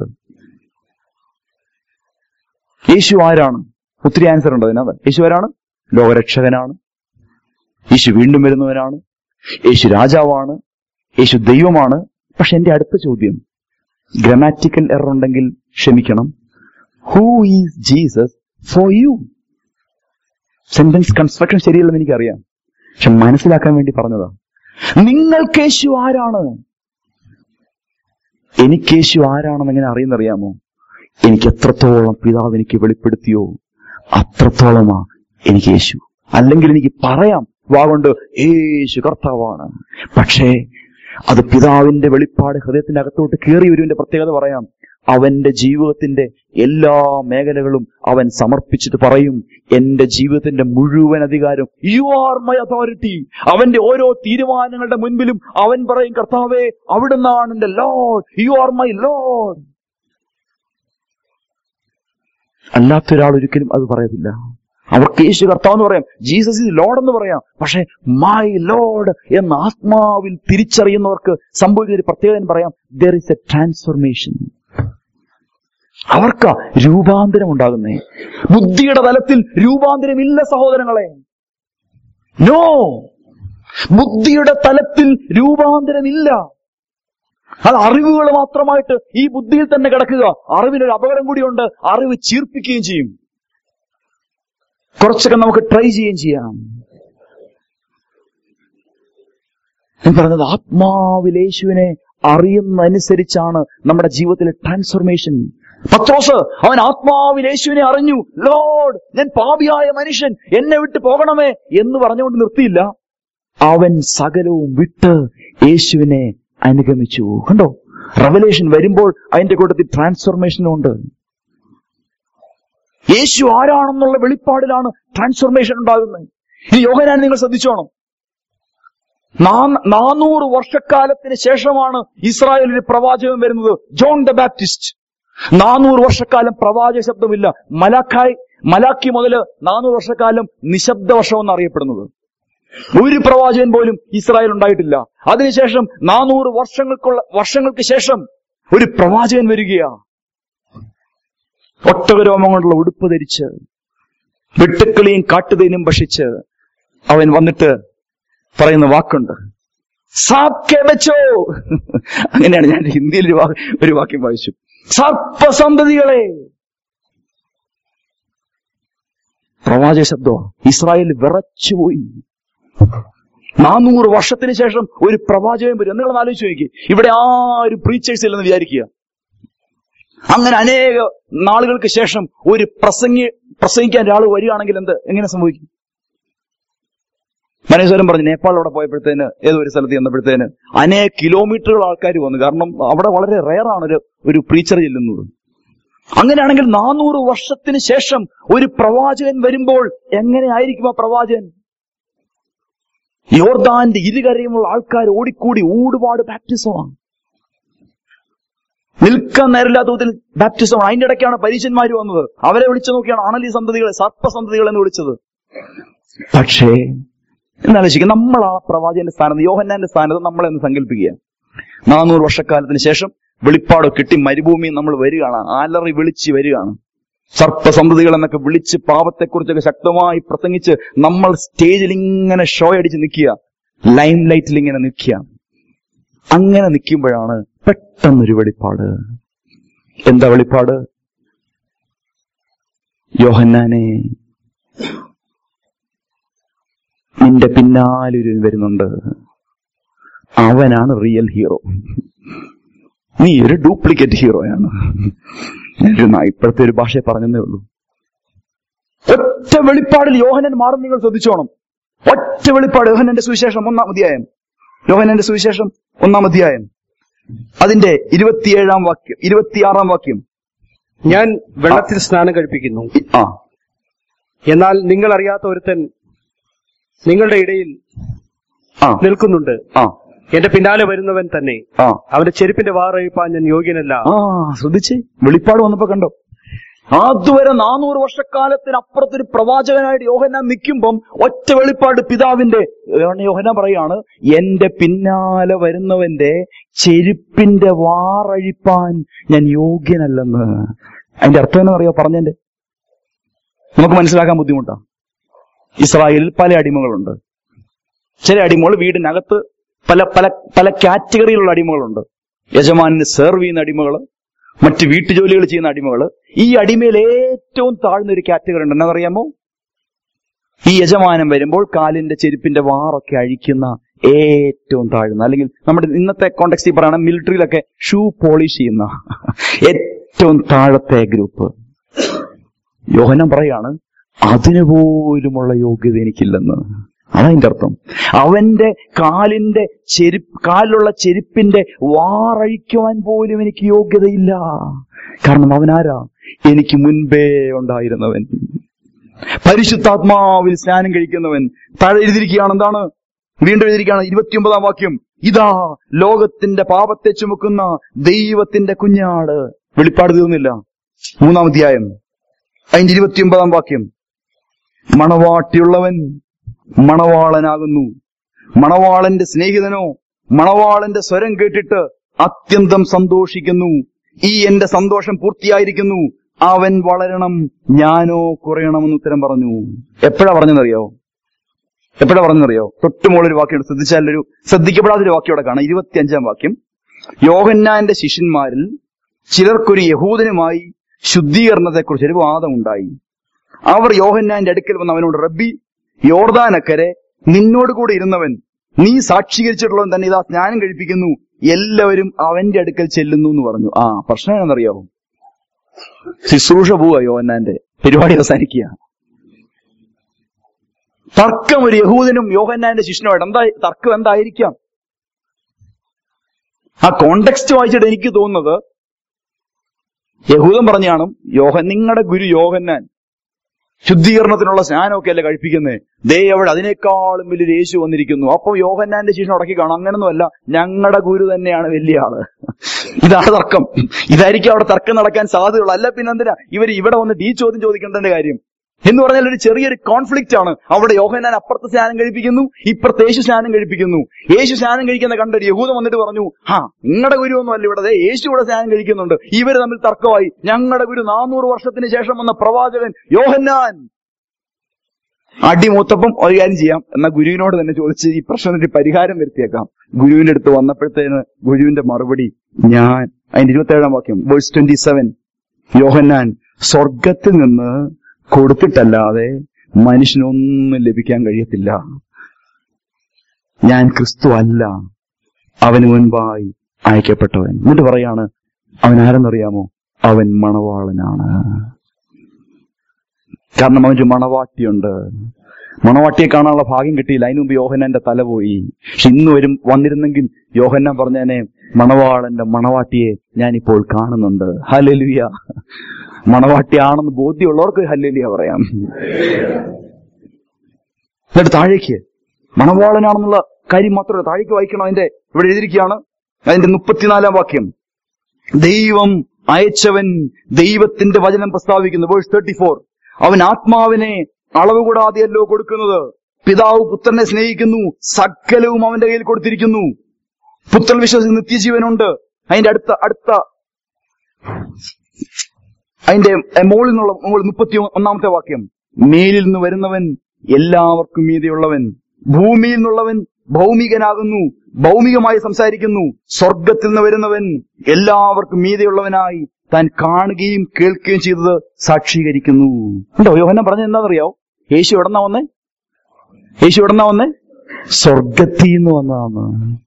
യേശു ആരാണ് ഒത്തിരി ആൻസർ ഉണ്ട് അതിനകത്ത് യേശു ആരാണ് ലോകരക്ഷകനാണ് യേശു വീണ്ടും വരുന്നവനാണ് യേശു രാജാവാണ് യേശു ദൈവമാണ് പക്ഷെ എന്റെ അടുത്ത ചോദ്യം ഗ്രമാറ്റിക്കൽ എറർ ഉണ്ടെങ്കിൽ ക്ഷമിക്കണം who is Jesus for you sentence construction ശരിയല്ലെന്ന് എനിക്കറിയാം പക്ഷെ മനസ്സിലാക്കാൻ വേണ്ടി പറഞ്ഞതാ നിങ്ങൾക്ക് യേശു ആരാണ് എനിക്ക് യേശു ആരാണെന്ന് എങ്ങനെ അറിയുന്നറിയാമോ എനിക്ക് എത്രത്തോളം പിതാവ് എനിക്ക് വെളിപ്പെടുത്തിയോ അത്രത്തോളമാ എനിക്ക് യേശു അല്ലെങ്കിൽ എനിക്ക് പറയാം വാഗൊണ്ട് യേശു കർത്താവാണ് പക്ഷേ അത് പിതാവിന്റെ വെളിപ്പാട് ഹൃദയത്തിന്റെ അകത്തോട്ട് കയറി വരുവിന്റെ പ്രത്യേകത പറയാം അവന്റെ ജീവിതത്തിന്റെ എല്ലാ മേഖലകളും അവൻ സമർപ്പിച്ചിട്ട് പറയും എന്റെ ജീവിതത്തിന്റെ മുഴുവൻ അധികാരം യു ആർ മൈ അതോറിറ്റി അവന്റെ ഓരോ തീരുമാനങ്ങളുടെ മുൻപിലും അവൻ പറയും കർത്താവേ അവിടുന്നാണ് എന്റെ Lord you are my Lord അല്ലാത്തൊരാൾ ഒരിക്കലും അത് പറയത്തില്ല അവർക്ക് യേശു കർത്താവ് എന്ന് പറയാം ജീസസ് ഇസ് ലോഡ് എന്ന് പറയാം പക്ഷെ മൈ ലോഡ് എന്ന ആത്മാവിൽ തിരിച്ചറിയുന്നവർക്ക് സംഭവിക്കുന്ന ഒരു പ്രത്യേകത എന്ന് പറയാം ദർ ഇസ് എ ട്രാൻസ്ഫർമേഷൻ അവർക്ക് രൂപാന്തരം ഉണ്ടാകുന്നേ ബുദ്ധിയുടെ തലത്തിൽ രൂപാന്തരമില്ല സഹോദരങ്ങളെ നോ ബുദ്ധിയുടെ തലത്തിൽ രൂപാന്തരമില്ല അത് അറിവുകൾ മാത്രമായിട്ട് ഈ ബുദ്ധിയിൽ തന്നെ കിടക്കുക അറിവിനൊരു അപകടം കൂടിയുണ്ട് അറിവ് ചീർപ്പിക്കുകയും ചെയ്യും കുറച്ചൊക്കെ നമുക്ക് ട്രൈ ചെയ്യുകയും ചെയ്യാം ഞാൻ പറഞ്ഞത് ആത്മാവിൽ യേശുവിനെ അറിയുന്നതനുസരിച്ചാണ് നമ്മുടെ ജീവിതത്തിലെ ട്രാൻസ്ഫോർമേഷൻ പത്രോസ് അവൻ ആത്മാവിൽ യേശുവിനെ അറിഞ്ഞു ലോഡ് ഞാൻ പാപിയായ മനുഷ്യൻ എന്നെ വിട്ട് പോകണമേ എന്ന് പറഞ്ഞുകൊണ്ട് നിർത്തിയില്ല അവൻ സകലവും വിട്ട് യേശുവിനെ അനുഗമിച്ചു കണ്ടോ റവലേഷൻ വരുമ്പോൾ അതിന്റെ കൂട്ടത്തിൽ ട്രാൻസ്ഫോർമേഷനും ഉണ്ട് യേശു ആരാണെന്നുള്ള വെളിപ്പാടിലാണ് ട്രാൻസ്ഫോർമേഷൻ ഉണ്ടാകുന്നത് ഈ യോഹനാൻ നിങ്ങൾ ശ്രദ്ധിച്ചോണം നാ- നാനൂറ് വർഷക്കാലത്തിന് ശേഷമാണ് ഇസ്രായേലിൽ പ്രവാചകൻ വരുന്നത് ജോൺ ദ ബാപ്റ്റിസ്റ്റ് നാനൂറ് വർഷക്കാലം പ്രവാചക ശബ്ദമില്ല മലാഖായ് മലാക്കി മുതൽ നാനൂറ് വർഷക്കാലം നിശബ്ദ വർഷം എന്നറിയപ്പെടുന്നത് ഒരു പ്രവാചകൻ പോലും ഇസ്രായേൽ ഉണ്ടായിട്ടില്ല അതിനുശേഷം നാനൂറ് വർഷങ്ങൾക്കുള്ള വർഷങ്ങൾക്ക് ശേഷം ഒരു പ്രവാചകൻ വരികയാ ഒട്ടകരോമം കൊണ്ടുള്ള ഉടുപ്പ് ധരിച്ച് വെട്ടുക്കിളിയും കാട്ടുതേനും ഭക്ഷിച്ച് അവൻ വന്നിട്ട് പറയുന്ന വാക്കുണ്ട് സാപ്കെ വെച്ചോ അങ്ങനെയാണ് ഞാൻ ഹിന്ദിയിൽ ഒരു വാ- ഒരു വാക്യം വായിച്ചു സർപ്പസന്തതികളെ പ്രവാചക ശബ്ദം ഇസ്രായേൽ വിറച്ചുപോയി നാനൂറ് വർഷത്തിന് ശേഷം ഒരു പ്രവാചകൻ വരും നിങ്ങൾ ആലോചിച്ച് നോക്കി ഇവിടെ ആരും പ്രീച്ചേഴ്സ് ഇല്ലെന്ന് വിചാരിക്കുക അങ്ങനെ അനേക നാളുകൾക്ക് ശേഷം ഒരു പ്രസംഗി പ്രസംഗിക്കാൻ ഒരാൾ വരികയാണെങ്കിൽ എന്ത് എങ്ങനെ സംഭവിക്കും മനേശ്വരൻ പറഞ്ഞു നേപ്പാളിലൂടെ പോയപ്പോഴത്തേന് ഏതോ ഒരു സ്ഥലത്ത് ചെന്നപ്പോഴത്തേന് അനേക കിലോമീറ്ററുകൾ ആൾക്കാർ വന്നു കാരണം അവിടെ വളരെ റെയറാണ് ഒരു ഒരു പ്രീച്ചർ ചെല്ലുന്നത് അങ്ങനെയാണെങ്കിൽ നാനൂറ് വർഷത്തിന് ശേഷം ഒരു പ്രവാചകൻ വരുമ്പോൾ എങ്ങനെയായിരിക്കും ആ പ്രവാചകൻ യോർദാന്റെ ഇരുകരയുമുള്ള ആൾക്കാർ ഓടിക്കൂടി ഊടുപാട് ബാപ്റ്റിസമാണ് നിൽക്കാൻ നേരില്ലാത്ത വിധത്തിൽ ബാപ്റ്റിസമാണ് അതിന്റെ ഇടയ്ക്കാണ് പരീശന്മാർ വന്നത് അവരെ വിളിച്ചു നോക്കിയാണ് അണലി സന്തതികളെ സർപ്പസന്തതികൾ എന്ന് വിളിച്ചത് പക്ഷേ എന്നാലോചിക്കുക നമ്മളാണ് പ്രവാചകന്റെ സ്ഥാനത്ത് യോഹന്നാന്റെ സ്ഥാനത്ത് നമ്മളെന്ന് സങ്കല്പിക്കുക നാനൂറ് വർഷക്കാലത്തിന് ശേഷം വെളിപ്പാടോ കിട്ടി മരുഭൂമിയിൽ നമ്മൾ വരികയാണ് ആലറി വിളിച്ച് വരികയാണ് സർപ്പസന്തതികൾ എന്നൊക്കെ വിളിച്ച് പാപത്തെക്കുറിച്ചൊക്കെ ശക്തമായി പ്രസംഗിച്ച് നമ്മൾ സ്റ്റേജിൽ ഇങ്ങനെ ഷോ അടിച്ച് നിൽക്കുക ലൈം ലൈറ്റിൽ ഇങ്ങനെ നിൽക്കുക അങ്ങനെ നിൽക്കുമ്പോഴാണ് പെട്ടെന്നൊരു വെളിപ്പാട് എന്താ വെളിപ്പാട് യോഹന്നാനെ നിന്റെ പിന്നാലൊരു വരുന്നുണ്ട് അവനാണ് റിയൽ ഹീറോ നീ ഒരു ഡ്യൂപ്ലിക്കേറ്റ് ഹീറോയാണ് ഞാനൊരു നാ- ഇപ്പോഴത്തെ ഒരു ഭാഷയെ പറഞ്ഞതേ ഉള്ളൂ ഒറ്റ വെളിപ്പാടിൽ യോഹനൻ മാറും നിങ്ങൾ ശ്രദ്ധിച്ചോണം ഒറ്റ വെളിപ്പാട് യോഹനന്റെ സുവിശേഷം ഒന്നാം അധ്യായം യോഹനന്റെ സുവിശേഷം ഒന്നാം അധ്യായം അതിന്റെ ഇരുപത്തിയേഴാം വാക്യം ഇരുപത്തിയാറാം വാക്യം ഞാൻ വെള്ളത്തിൽ സ്നാനം കഴിപ്പിക്കുന്നു ആ എന്നാൽ നിങ്ങൾ അറിയാത്ത ഒരുത്തൻ നിങ്ങളുടെ ഇടയിൽ ആ നിൽക്കുന്നുണ്ട് ആ എന്റെ പിന്നാലെ വരുന്നവൻ തന്നെ ആ അവന്റെ ചെരുപ്പിന്റെ വാറഴിപ്പാൻ ഞാൻ യോഗ്യനല്ല ആ ശ്രദ്ധിച്ചേ വെളിപ്പാട് വന്നപ്പോ കണ്ടോ അതുവരെ നാനൂറ് വർഷക്കാലത്തിനപ്പുറത്തൊരു പ്രവാചകനായിട്ട് യോഹന്നാൻ നിൽക്കുമ്പം ഒറ്റ വെളിപ്പാട് പിതാവിന്റെ യോഹന പറയാണ് എന്റെ പിന്നാലെ വരുന്നവന്റെ ചെരുപ്പിന്റെ വാറഴിപ്പാൻ ഞാൻ യോഗ്യനല്ലെന്ന് അതിന്റെ അർത്ഥം എന്നറിയോ പറഞ്ഞതിന്റെ നമുക്ക് മനസ്സിലാക്കാൻ ബുദ്ധിമുട്ടാ ഇസ്രായേലിൽ പല അടിമകളുണ്ട് ചില അടിമകൾ വീടിനകത്ത് പല പല പല കാറ്റഗറിയിലുള്ള അടിമകളുണ്ട് യജമാനിന് സെർവ് ചെയ്യുന്ന അടിമകള് മറ്റ് വീട്ടുജോലികൾ ചെയ്യുന്ന അടിമകള് ഈ അടിമയിൽ ഏറ്റവും താഴ്ന്ന ഒരു കാറ്റഗറി ഉണ്ട് എന്നറിയാമോ ഈ യജമാനം വരുമ്പോൾ കാലിന്റെ ചെരുപ്പിന്റെ വാറൊക്കെ അഴിക്കുന്ന ഏറ്റവും താഴ്ന്ന അല്ലെങ്കിൽ നമ്മുടെ ഇന്നത്തെ കോണ്ടെക്സ്റ്റിൽ പറയുകയാണെങ്കിൽ മിലിറ്ററിയിലൊക്കെ ഷൂ പോളിഷ് ചെയ്യുന്ന ഏറ്റവും താഴത്തെ ഗ്രൂപ്പ് യോഹനം പറയാണ് അതിനു പോലുമുള്ള യോഗ്യത എനിക്കില്ലെന്ന് അതതിന്റെ അർത്ഥം അവന്റെ കാലിന്റെ ചെരുപ്പ് കാലിലുള്ള ചെരുപ്പിന്റെ വാറഴിക്കുവാൻ പോലും എനിക്ക് യോഗ്യതയില്ല കാരണം അവനാരാ എനിക്ക് മുൻപേ ഉണ്ടായിരുന്നവൻ പരിശുദ്ധാത്മാവിൽ സ്നാനം കഴിക്കുന്നവൻ താഴെ എഴുതിയിരിക്കുകയാണ് എന്താണ് വീണ്ടും എഴുതിയിരിക്കുകയാണ് ഇരുപത്തിയൊമ്പതാം വാക്യം ഇതാ ലോകത്തിന്റെ പാപത്തെ ചുമക്കുന്ന ദൈവത്തിന്റെ കുഞ്ഞാട് വെളിപ്പാട് തീർന്നില്ല മൂന്നാം അധ്യായം അതിന്റെ ഇരുപത്തിയൊമ്പതാം വാക്യം മണവാട്ടിയുള്ളവൻ മണവാളനാകുന്നു മണവാളന്റെ സ്നേഹിതനോ മണവാളന്റെ സ്വരം കേട്ടിട്ട് അത്യന്തം സന്തോഷിക്കുന്നു ഈ എന്റെ സന്തോഷം പൂർത്തിയായിരിക്കുന്നു അവൻ വളരണം ഞാനോ കുറയണമെന്ന് ഉത്തരം പറഞ്ഞു എപ്പോഴാ പറഞ്ഞെന്നറിയോ എപ്പോഴാ പറഞ്ഞെന്നറിയോ തൊട്ടുമുള്ളൊരു വാക്യം ശ്രദ്ധിച്ചാൽ ഒരു ശ്രദ്ധിക്കപ്പെടാത്തൊരു വാക്യം അവിടെ കാണാം ഇരുപത്തിയഞ്ചാം വാക്യം യോഹന്നാന്റെ ശിഷ്യന്മാരിൽ ചിലർക്കൊരു യഹൂദനുമായി ശുദ്ധീകരണത്തെക്കുറിച്ച് ഒരു വാദമുണ്ടായി അവർ യോഹന്നാന്റെ അടുക്കൽ വന്ന് അവനോട് റബ്ബി യോർദാനക്കരെ നിന്നോട് കൂടെ ഇരുന്നവൻ നീ സാക്ഷീകരിച്ചിട്ടുള്ളവൻ തന്നെ ഇതാ സ്നാനം കഴിപ്പിക്കുന്നു എല്ലാവരും അവന്റെ അടുക്കൽ ചെല്ലുന്നു എന്ന് പറഞ്ഞു ആ പ്രശ്നം എന്താണെന്നറിയാവോ ശുശ്രൂഷ പോവുക യോഹന്നാന്റെ പരിപാടി അവസാനിക്കുക തർക്കം ഒരു യഹൂദനും യോഹന്നാന്റെ ശിഷ്യനുമായിട്ട് എന്താ തർക്കം എന്തായിരിക്കാം ആ കോണ്ടെക്സ്റ്റ് വായിച്ചിട്ട് എനിക്ക് തോന്നുന്നത് യഹൂദൻ പറഞ്ഞു കാണും യോഹൻ നിങ്ങളുടെ ഗുരു യോഹന്നാൻ ശുദ്ധീകരണത്തിനുള്ള സ്നാനമൊക്കെ അല്ലേ കഴിപ്പിക്കുന്നേ ദേ അവിടെ അതിനേക്കാളും വലിയൊരു യേശു വന്നിരിക്കുന്നു അപ്പൊ യോഹന്നാന്റെ ശിഷ്യൻ ഉടക്കി കാണും അങ്ങനൊന്നുമല്ല ഞങ്ങളുടെ ഗുരു തന്നെയാണ് വലിയ ആള് ഇതാണ് തർക്കം ഇതായിരിക്കും അവിടെ തർക്കം നടക്കാൻ സാധ്യതയുള്ളൂ അല്ല പിന്നെ എന്തിനാ ഇവർ ഇവിടെ വന്നിട്ട് ഈ ചോദ്യം ചോദിക്കേണ്ടതിന്റെ കാര്യം എന്ന് പറഞ്ഞാൽ ഒരു ചെറിയൊരു കോൺഫ്ലിക്റ്റ് ആണ് അവിടെ യോഹന്നാൻ അപ്പുറത്ത് സ്നാനം കഴിപ്പിക്കുന്നു ഇപ്പുറത്ത് യേശു സ്നാനം കഴിപ്പിക്കുന്നു യേശു സ്നാനം കഴിക്കുന്ന കണ്ടൊരു യഹൂദ വന്നിട്ട് പറഞ്ഞു ആ നിങ്ങളുടെ ഗുരു ഒന്നും അല്ല ഇവിടെ ദേ യേശു ഇവിടെ സ്നാനം കഴിക്കുന്നുണ്ട് ഇവര് തമ്മിൽ തർക്കമായി ഞങ്ങളുടെ ഗുരു നാനൂറ് വർഷത്തിന് ശേഷം വന്ന പ്രവാചകൻ യോഹന്നാൻ അടിമൂത്തപ്പം ഒരു കാര്യം ചെയ്യാം എന്നാ ഗുരുവിനോട് തന്നെ ചോദിച്ച് ഈ പ്രശ്നത്തിന് പരിഹാരം വരുത്തിയേക്കാം ഗുരുവിന്റെ അടുത്ത് വന്നപ്പോഴത്തേന് ഗുരുവിന്റെ മറുപടി ഞാൻ അതിന്റെ ഇരുപത്തേഴാം വാക്യം വേഴ്സ് ട്വന്റി സെവൻ യോഹന്നാൻ സ്വർഗത്തിൽ നിന്ന് കൊടുത്തിട്ടല്ലാതെ മനുഷ്യനൊന്നും ലഭിക്കാൻ കഴിയത്തില്ല ഞാൻ ക്രിസ്തു അല്ല അവന് മുൻപായി അയക്കപ്പെട്ടവൻ എന്നിട്ട് പറയാണ് അവൻ ആരെന്നറിയാമോ അവൻ മണവാളനാണ് കാരണം അവനൊരു മണവാട്ടിയുണ്ട് മണവാട്ടിയെ കാണാനുള്ള ഭാഗ്യം കിട്ടിയില്ല അതിനു മുമ്പ് യോഹന്നാന്റെ തല പോയി പക്ഷെ ഇന്ന് വരും വന്നിരുന്നെങ്കിൽ യോഹന്നാൻ പറഞ്ഞേനെ മണവാളന്റെ മണവാട്ടിയെ ഞാനിപ്പോൾ കാണുന്നുണ്ട് ഹലലുയ മണവാട്ടിയാണെന്ന് ബോധ്യമുള്ളവർക്ക് ഹല്ലേലിയ പറയാം എന്നിട്ട് താഴേക്ക് മണവാളനാണെന്നുള്ള കാര്യം മാത്രമല്ല താഴേക്ക് വായിക്കണം അതിന്റെ ഇവിടെ എഴുതിയിരിക്കുകയാണ് അതിന്റെ മുപ്പത്തിനാലാം വാക്യം ദൈവം അയച്ചവൻ ദൈവത്തിന്റെ വചനം പ്രസ്താവിക്കുന്നു വേഴ്സ് തേർട്ടി ഫോർ അവൻ ആത്മാവിനെ അളവ് കൂടാതെയല്ലോ കൊടുക്കുന്നത് പിതാവ് പുത്രനെ സ്നേഹിക്കുന്നു സകലവും അവന്റെ കയ്യിൽ കൊടുത്തിരിക്കുന്നു പുത്രൻ വിശ്വസിച്ച് നിത്യജീവനുണ്ട് അതിന്റെ അടുത്ത അടുത്ത അതിന്റെ മുകളിൽ നിന്നുള്ള മുകളിൽ മുപ്പത്തി ഒന്നാമത്തെ വാക്യം മേലിൽ നിന്ന് വരുന്നവൻ എല്ലാവർക്കും മീതെയുള്ളവൻ ഭൂമിയിൽ നിന്നുള്ളവൻ ഭൗമികനാകുന്നു ഭൗമികമായി സംസാരിക്കുന്നു സ്വർഗത്തിൽ നിന്ന് വരുന്നവൻ എല്ലാവർക്കും മീതെയുള്ളവനായി താൻ കാണുകയും കേൾക്കുകയും ചെയ്തത് സാക്ഷീകരിക്കുന്നു ഉണ്ടോ യോഹനം പറഞ്ഞത് എന്താണെന്നറിയാവോ യേശു എവിടെന്നാ വന്നേ യേശു എവിടെന്നാ വന്നേ സ്വർഗത്തിൽ നിന്ന് വന്നതാന്ന്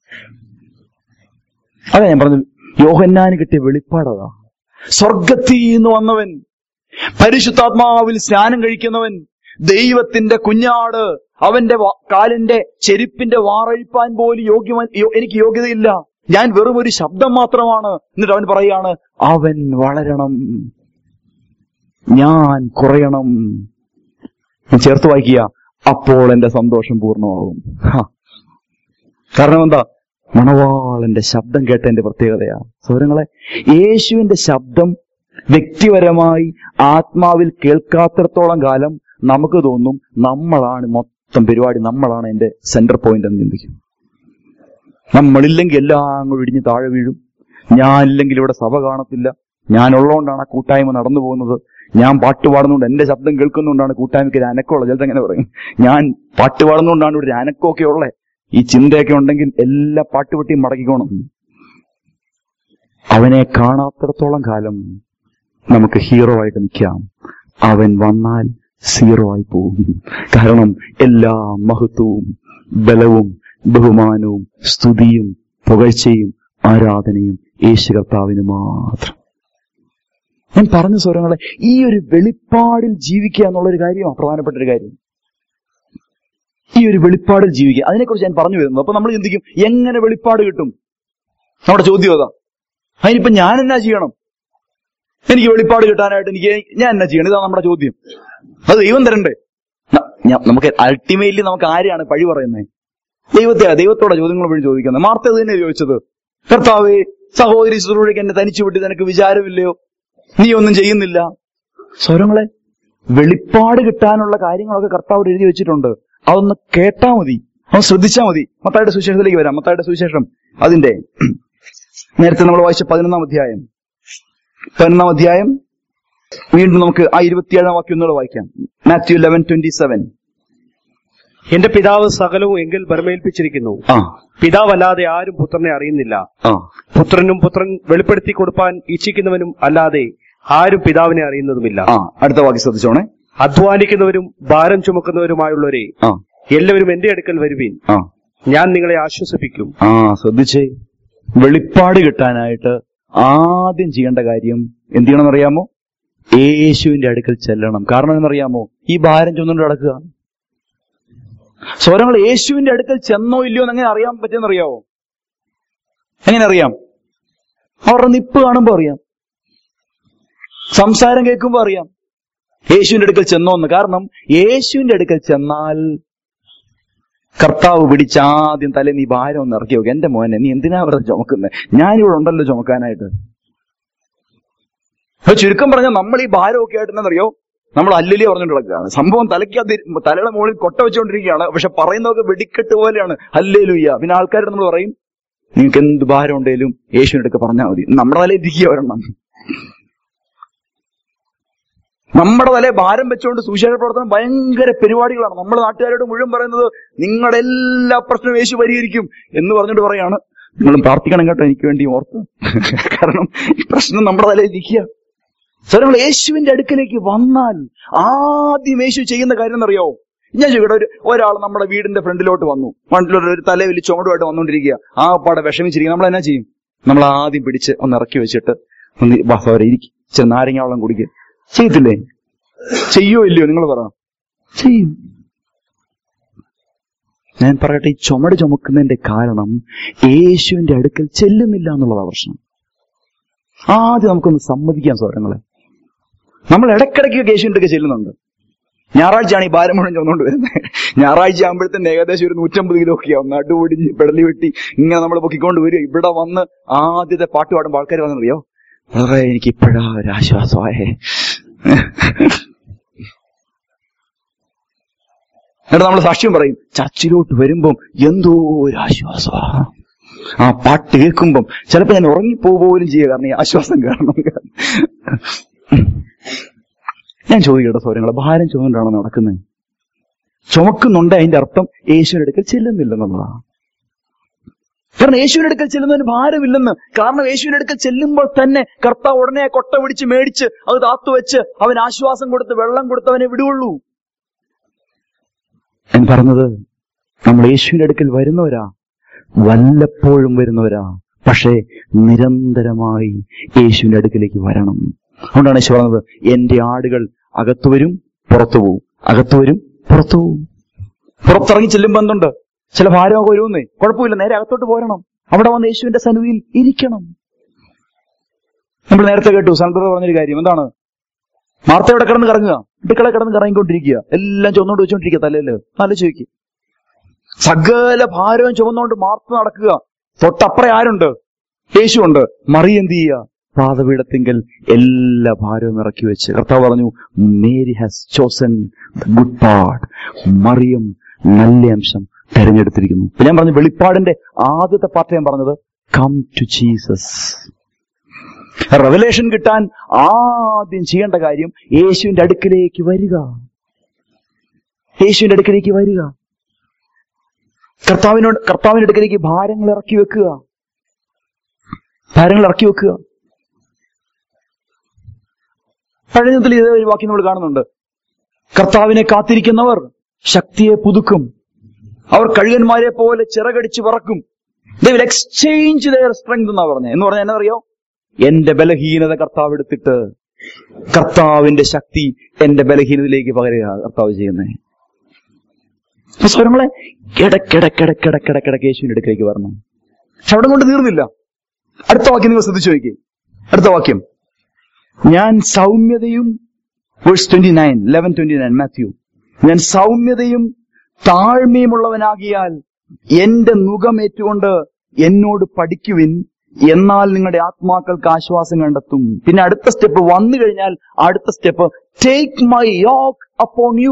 അതാ ഞാൻ പറഞ്ഞു യോഹന്നാന് കിട്ടിയ വെളിപ്പാടതാ സ്വർഗത്തിൽ നിന്ന് വന്നവൻ പരിശുദ്ധാത്മാവിൽ സ്നാനം കഴിക്കുന്നവൻ ദൈവത്തിന്റെ കുഞ്ഞാട് അവന്റെ വാ- കാലിന്റെ ചെരുപ്പിന്റെ വാറഴിപ്പാൻ പോലും യോഗ്യമ യോ- എനിക്ക് യോഗ്യതയില്ല ഞാൻ വെറും ഒരു ശബ്ദം മാത്രമാണ് എന്നിട്ട് അവൻ പറയാണ് അവൻ വളരണം ഞാൻ കുറയണം ഞാൻ ചേർത്ത് വായിക്കുക അപ്പോൾ എന്റെ സന്തോഷം പൂർണ്ണമാകും ഹാ. കാരണം എന്താ മണവാളന്റെ ശബ്ദം കേട്ടതിന്റെ പ്രത്യേകതയാ സൗരങ്ങളെ യേശുവിന്റെ ശബ്ദം വ്യക്തിപരമായി ആത്മാവിൽ കേൾക്കാത്തിടത്തോളം കാലം നമുക്ക് തോന്നും നമ്മളാണ് മൊത്തം പരിപാടി നമ്മളാണ് എന്റെ സെന്റർ പോയിന്റ് എന്ന് ചിന്തിക്കും നമ്മളില്ലെങ്കിൽ എല്ലാം കൂടി ഇടിഞ്ഞ് താഴെ വീഴും ഞാനില്ലെങ്കിൽ ഇവിടെ സഭ കാണത്തില്ല ഞാനുള്ളതുകൊണ്ടാണ് ആ കൂട്ടായ്മ നടന്നു പോകുന്നത് ഞാൻ പാട്ട് പാടുന്നതുകൊണ്ട് എന്റെ ശബ്ദം കേൾക്കുന്നതുകൊണ്ടാണ് കൂട്ടായ്മയ്ക്ക് ഒരു അനക്കമുള്ള ചിലത് എങ്ങനെ പറയും ഞാൻ പാട്ട് പാടുന്നതുകൊണ്ടാണ് ഇവിടെ ഒരു അനക്കമൊക്കെ ഉള്ളത് ഈ ചിന്തയൊക്കെ ഉണ്ടെങ്കിൽ എല്ലാ പാട്ടുപെട്ടിയും മടക്കിക്കോണം അവനെ കാണാത്തിടത്തോളം കാലം നമുക്ക് ഹീറോ ആയിട്ട് നിൽക്കാം അവൻ വന്നാൽ സീറോ ആയി പോകും കാരണം എല്ലാ മഹത്വവും ബലവും ബഹുമാനവും സ്തുതിയും പുകഴ്ചയും ആരാധനയും യേശു കർത്താവിന് മാത്രം ഞാൻ പറഞ്ഞ സ്വരങ്ങളെ ഈ ഒരു വെളിപ്പാടിൽ ജീവിക്കുക എന്നുള്ളൊരു കാര്യമാണ് പ്രധാനപ്പെട്ട ഒരു കാര്യം ഈ ഒരു വെളിപ്പാടിൽ ജീവിക്കുക അതിനെക്കുറിച്ച് ഞാൻ പറഞ്ഞു വരുന്നത് അപ്പൊ നമ്മൾ ചിന്തിക്കും എങ്ങനെ വെളിപ്പാട് കിട്ടും നമ്മുടെ ചോദ്യം അതാ അതിനിപ്പോ ഞാൻ എന്നാ ചെയ്യണം എനിക്ക് വെളിപ്പാട് കിട്ടാനായിട്ട് എനിക്ക് ഞാൻ എന്നാ ചെയ്യണം ഇതാ നമ്മുടെ ചോദ്യം അത് ദൈവം തരണ്ടേ ന- ഞാൻ- നമുക്ക് അൾട്ടിമേറ്റ്ലി നമുക്ക് ആരെയാണ് പഴി പറയുന്നത് ദൈവത്തെ ദൈവത്തോടെ ചോദ്യങ്ങൾ വഴി ചോദിക്കുന്നത് മാർത്ത ഇത് തന്നെ ചോദിച്ചത് കർത്താവേ സഹോദരി ശുശ്രൂഷയ്ക്ക് എന്നെ തനിച്ചു വിട്ട് നിനക്ക് വിചാരമില്ലയോ നീ ഒന്നും ചെയ്യുന്നില്ല സ്വരങ്ങളെ വെളിപ്പാട് കിട്ടാനുള്ള കാര്യങ്ങളൊക്കെ കർത്താവ് എഴുതി വെച്ചിട്ടുണ്ട് അതൊന്ന് കേട്ടാ മതി അതൊന്ന് ശ്രദ്ധിച്ചാ മതി മത്തായുടെ സുവിശേഷത്തിലേക്ക് വരാം മത്തായുടെ സുവിശേഷം അതിന്റെ നേരത്തെ നമ്മൾ വായിച്ച പതിനൊന്നാം അധ്യായം പതിനൊന്നാം അധ്യായം വീണ്ടും നമുക്ക് ആ ഇരുപത്തിയേഴാം വാക്യം ഒന്നുകൂടെ വായിക്കാം മാത്യു ലെവൻ ട്വന്റി സെവൻ എന്റെ പിതാവ് സകലവും എങ്കിൽ ബർമേൽപ്പിച്ചിരിക്കുന്നു ആ പിതാവല്ലാതെ ആരും പുത്രനെ അറിയുന്നില്ല ആ പുത്രനും പുത്രൻ വെളിപ്പെടുത്തി കൊടുപ്പാൻ ഇച്ഛിക്കുന്നവനും അല്ലാതെ ആരും പിതാവിനെ അറിയുന്നതുമില്ല ആ അടുത്ത വാക്യം ശ്രദ്ധിച്ചോണേ അധ്വാനിക്കുന്നവരും ഭാരം ചുമക്കുന്നവരുമായുള്ളവരെ ആ എല്ലാവരും എന്റെ അടുക്കൽ വരുവീൻ ആ ഞാൻ നിങ്ങളെ ആശ്വസിപ്പിക്കും ആ ശ്രദ്ധിച്ചേ വെളിപ്പാട് കിട്ടാനായിട്ട് ആദ്യം ചെയ്യേണ്ട കാര്യം എന്ത് ചെയ്യണമെന്ന് അറിയാമോ യേശുവിന്റെ അടുക്കൽ ചെല്ലണം കാരണം എന്നറിയാമോ ഈ ഭാരം ചുമന്നുകൊണ്ട് നടക്കുക സ്വരങ്ങൾ യേശുവിന്റെ അടുക്കൽ ചെന്നോ ഇല്ലയോ എന്ന് എങ്ങനെ അറിയാൻ പറ്റുമെന്നറിയാവോ എങ്ങനെ അറിയാം അവരുടെ നിപ്പ് കാണുമ്പോ അറിയാം സംസാരം കേൾക്കുമ്പോ അറിയാം യേശുവിന്റെ അടുക്കൽ ചെന്നോ എന്ന് കാരണം യേശുവിന്റെ അടുക്കൽ ചെന്നാൽ കർത്താവ് പിടിച്ച് ആദ്യം തലേ നീ ഭാരം ഒന്ന് ഇറക്കി നോക്ക് എന്റെ മോനെ നീ എന്തിനാ വെറുതെ ചുമക്കുന്നത് ഞാനിവിടെ ഉണ്ടല്ലോ ചുമക്കാനായിട്ട് അപ്പൊ ചുരുക്കം പറഞ്ഞാൽ നമ്മൾ ഈ ഭാരമൊക്കെ ആയിട്ടെന്നറിയോ നമ്മൾ അല്ലലി പറഞ്ഞുകൊണ്ട് നടക്കുകയാണ് സംഭവം തലയ്ക്കകത്ത് ഇരി- തലയുടെ മുകളിൽ കൊട്ട വെച്ചുകൊണ്ടിരിക്കുകയാണ് പക്ഷെ പറയുന്നതൊക്കെ വെടിക്കെട്ട് പോലെയാണ് അല്ലേലുയ്യ പിന്നെ ആൾക്കാരോട് നമ്മൾ പറയും നിങ്ങൾക്ക് എന്ത് ഭാരം ഉണ്ടെങ്കിലും യേശുവിനടുക്ക് പറഞ്ഞാൽ മതി നമ്മുടെ തലയിൽ ഇരിക്കുക ഒരെണ്ണം നമ്മുടെ തലേ ഭാരം വെച്ചുകൊണ്ട് സുവിശേഷ പ്രവർത്തനം ഭയങ്കര പരിപാടികളാണ് നമ്മുടെ നാട്ടുകാരോട് മുഴുവൻ പറയുന്നത് നിങ്ങളുടെ എല്ലാ പ്രശ്നവും യേശു പരിഹരിക്കും എന്ന് പറഞ്ഞിട്ട് പറയാണ് നിങ്ങളും പ്രാർത്ഥിക്കണം കേട്ടോ എനിക്ക് വേണ്ടി ഓർത്ത് കാരണം ഈ പ്രശ്നം നമ്മുടെ തലയിൽ ഇരിക്കുക സ്വരങ്ങൾ യേശുവിന്റെ അടുക്കലേക്ക് വന്നാൽ ആദ്യം യേശു ചെയ്യുന്ന കാര്യം എന്നറിയാവോ ഞാൻ ചോദിക്കട്ടെ ഒരു ഒരാൾ നമ്മുടെ വീടിന്റെ ഫ്രണ്ടിലോട്ട് വന്നു ഫ്രണ്ടിലോട്ട് ഒരു തല വലിയ ചുമടുമായിട്ട് വന്നുകൊണ്ടിരിക്കുക ആ പാടെ വിഷമിച്ചിരിക്കുക നമ്മൾ എന്നാ ചെയ്യും നമ്മൾ ആദ്യം പിടിച്ച് ഒന്ന് ഇറക്കി വെച്ചിട്ട് ഒന്ന് വരെ ഇരിക്കും ഇച്ചിരി നാരങ്ങ വെള്ളം കുടിക്കുക ചെയ്യത്തില്ലേ ചെയ്യോ ഇല്ലയോ നിങ്ങൾ പറ ചെയ്യും ഞാൻ പറയട്ടെ ഈ ചുമട് ചുമക്കുന്നതിന്റെ കാരണം യേശുവിന്റെ അടുക്കൽ ചെല്ലുന്നില്ല എന്നുള്ളതാ പ്രശ്നം ആദ്യം നമുക്കൊന്ന് സമ്മതിക്കാം സ്വരങ്ങളെ നമ്മൾ ഇടയ്ക്കിടയ്ക്ക് യേശുവിന്റെ അടുക്കൽ ചെല്ലുന്നുണ്ട് ഞായറാഴ്ചയാണ് ഈ ഭാരം മുഴുവൻ ചുമന്നുകൊണ്ട് വരുന്നത് ഞായറാഴ്ച ആകുമ്പോഴത്തേന് ഏകദേശം ഒരു നൂറ്റമ്പത് കിലോ ഒക്കെ ആവും നടുപൊടിഞ്ഞ് പെടലി വെട്ടി ഇങ്ങനെ നമ്മൾ പൊക്കിക്കൊണ്ട് വരും ഇവിടെ വന്ന് ആദ്യത്തെ പാട്ട് പാടുമ്പോൾ ആൾക്കാർ വന്നറിയോ വളരെ എനിക്ക് ഇപ്പോഴാ ഒരു ആശ്വാസമായേ എന്നിട്ട് നമ്മൾ സാക്ഷ്യം പറയും ചർച്ചിലോട്ട് വരുമ്പം എന്തോ ഒരു ആശ്വാസമാ ആ പാട്ട് കേൾക്കുമ്പം ചിലപ്പോ ഞാൻ ഉറങ്ങിപ്പോപോലും ചെയ്യുക കാരണം ഈ ആശ്വാസം കാരണം ഞാൻ ചോദിക്കട്ടെ സൗര്യങ്ങളെ ഭാരം ചുമണ്ടാണോ നടക്കുന്നത് ചുമക്കുന്നുണ്ട് അതിന്റെ അർത്ഥം യേശുവിന്റെ അടുക്കൽ ചെല്ലുന്നില്ലെന്നുള്ളതാണ് കാരണം യേശുവിന്റെ അടുക്കൽ ചെല്ലുന്നതിന് ഭാരമില്ലെന്ന് കാരണം യേശുവിന്റെ അടുക്കൽ ചെല്ലുമ്പോൾ തന്നെ കർത്താവ് ഉടനെ ആ കൊട്ട പിടിച്ച് മേടിച്ച് അത് താത്തു വെച്ച് അവൻ ആശ്വാസം കൊടുത്ത് വെള്ളം കൊടുത്ത് അവനെ വിടുകയുള്ളൂ ഞാൻ പറഞ്ഞത് നമ്മൾ യേശുവിന്റെ അടുക്കൽ വരുന്നവരാ വല്ലപ്പോഴും വരുന്നവരാ പക്ഷേ നിരന്തരമായി യേശുവിന്റെ അടുക്കിലേക്ക് വരണം അതുകൊണ്ടാണ് യേശു പറഞ്ഞത് എന്റെ ആടുകൾ അകത്തു വരും പുറത്തു പോവും അകത്തു വരും പുറത്തു പോവും പുറത്തിറങ്ങി ചെല്ലുമ്പോ എന്തുണ്ട് ചില ഭാരമൊക്കെ വരുമെന്നേ കുഴപ്പമില്ല നേരെ അകത്തോട്ട് പോരണം അവിടെ വന്ന് യേശുവിന്റെ സന്നിധിയിൽ ഇരിക്കണം നമ്മൾ നേരത്തെ കേട്ടു സൺബ്രദർ പറഞ്ഞൊരു കാര്യം എന്താണ് മാർത്ത ഇവിടെ കിടന്ന് കറങ്ങുക അടുക്കള കിടന്ന് കറങ്ങിക്കൊണ്ടിരിക്കുക എല്ലാം ചുമന്നുകൊണ്ട് വെച്ചോണ്ടിരിക്കുക തലയില് നല്ല ചോദിക്കുക സകല ഭാരവും ചുമന്നുകൊണ്ട് മാർത്ത നടക്കുക തൊട്ടപ്പുറം ആരുണ്ട് യേശുണ്ട് മറി എന്ത് ചെയ്യുക പാതപീഠത്തിങ്കൽ എല്ലാ ഭാരവും ഇറക്കി വെച്ച് കർത്താവ് പറഞ്ഞു Mary has chosen the good part Mariyam നല്ല അംശം തെരഞ്ഞെടുത്തിരിക്കുന്നു ഇപ്പൊ ഞാൻ പറഞ്ഞു വെളിപ്പാടിന്റെ ആദ്യത്തെ പാർട്ട് ഞാൻ പറഞ്ഞത് കം ടു ജീസസ് റെവലേഷൻ കിട്ടാൻ ആദ്യം ചെയ്യേണ്ട കാര്യം യേശുവിന്റെ അടുക്കിലേക്ക് വരിക യേശുവിന്റെ അടുക്കിലേക്ക് വരിക കർത്താവിനോട് കർത്താവിന്റെ അടുക്കിലേക്ക് ഭാരങ്ങൾ ഇറക്കി വെക്കുക ഭാരങ്ങൾ ഇറക്കി വെക്കുക പഴയത്തിൽ ഇതേ ഒരു വാക്യം നമ്മൾ കാണുന്നുണ്ട് കർത്താവിനെ കാത്തിരിക്കുന്നവർ ശക്തിയെ പുതുക്കും അവർ കഴുകന്മാരെ പോലെ ചിറകടിച്ച് പറക്കും they will exchange their strength എന്നാ പറഞ്ഞത് എന്ന് പറഞ്ഞാൽ എന്നറിയോ എന്റെ ബലഹീനത കർത്താവ് എടുത്തിട്ട് കർത്താവിന്റെ ശക്തി എന്റെ ബലഹീനതയിലേക്ക് പകരുക കർത്താവ് ചെയ്യുന്നത് അപ്പൊ സ്വരങ്ങളെ കിടക്കിടക്കിടക്കിടക്കിടക്കിടക്ക് യേശുവിന്റെ അടുക്കലേക്ക് വരണം പക്ഷെ അവിടെ കൊണ്ട് തീർന്നില്ല അടുത്ത വാക്യം നിങ്ങൾ ശ്രദ്ധിച്ചു നോക്കി അടുത്ത വാക്യം ഞാൻ സൗമ്യതയും verse twenty nine eleven twenty nine Matthew ഞാൻ സൗമ്യതയും താഴ്മയുമുള്ളവനാകിയാൽ എന്റെ മുഖമേറ്റുകൊണ്ട് എന്നോട് പഠിക്കുവിൻ എന്നാൽ നിങ്ങളുടെ ആത്മാക്കൾക്ക് ആശ്വാസം കണ്ടെത്തും പിന്നെ അടുത്ത സ്റ്റെപ്പ് വന്നു കഴിഞ്ഞാൽ അടുത്ത step take my yoke upon you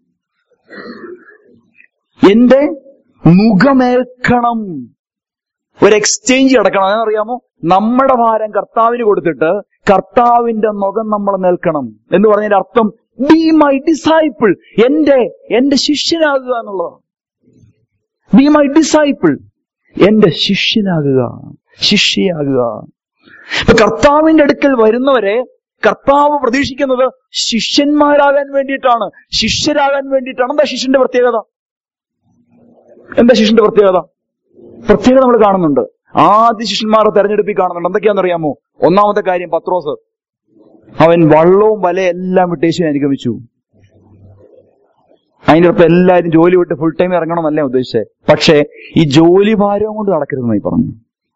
എന്റെ മുഖമേൽക്കണം ഒരു എക്സ്ചേഞ്ച് കിടക്കണം അതെന്നറിയാമോ നമ്മുടെ ഭാരം കർത്താവിന് കൊടുത്തിട്ട് കർത്താവിന്റെ മുഖം നമ്മൾ നിൽക്കണം എന്ന് പറഞ്ഞതിന്റെ അർത്ഥം ബി മൈ ഡിസൈപ്പിൾ എന്റെ എന്റെ ശിഷ്യനാകുക എന്നുള്ളതാണ് ബി മൈ ഡിസൈപ്പിൾ എന്റെ ശിഷ്യനാകുക ശിഷ്യയാകുക ഇപ്പൊ കർത്താവിന്റെ അടുക്കൽ വരുന്നവരെ കർത്താവ് പ്രതീക്ഷിക്കുന്നത് ശിഷ്യന്മാരാകാൻ വേണ്ടിയിട്ടാണ് ശിഷ്യരാകാൻ വേണ്ടിയിട്ടാണ് എന്താ ശിഷ്യന്റെ പ്രത്യേകത എന്താ ശിഷ്യന്റെ പ്രത്യേകത പ്രത്യേകത നമ്മൾ കാണുന്നുണ്ട് ആദ്യ ശിഷ്യന്മാരെ തെരഞ്ഞെടുപ്പിൽ കാണുന്നുണ്ട് എന്തൊക്കെയാണെന്നറിയാമോ ഒന്നാമത്തെ കാര്യം പത്രോസ് അവൻ വള്ളവും വലയും എല്ലാം വിട്ട് യേശുവിനെ അനുഗമിച്ചു അതിന്റെ അർത്ഥം എല്ലാവരും ജോലി വിട്ട് ഫുൾ ടൈം ഇറങ്ങണമെന്നല്ല ഉദ്ദേശിച്ചത് പക്ഷേ ഈ ജോലി ഭാരവും കൊണ്ട് നടക്കരുതെന്നായി പറഞ്ഞു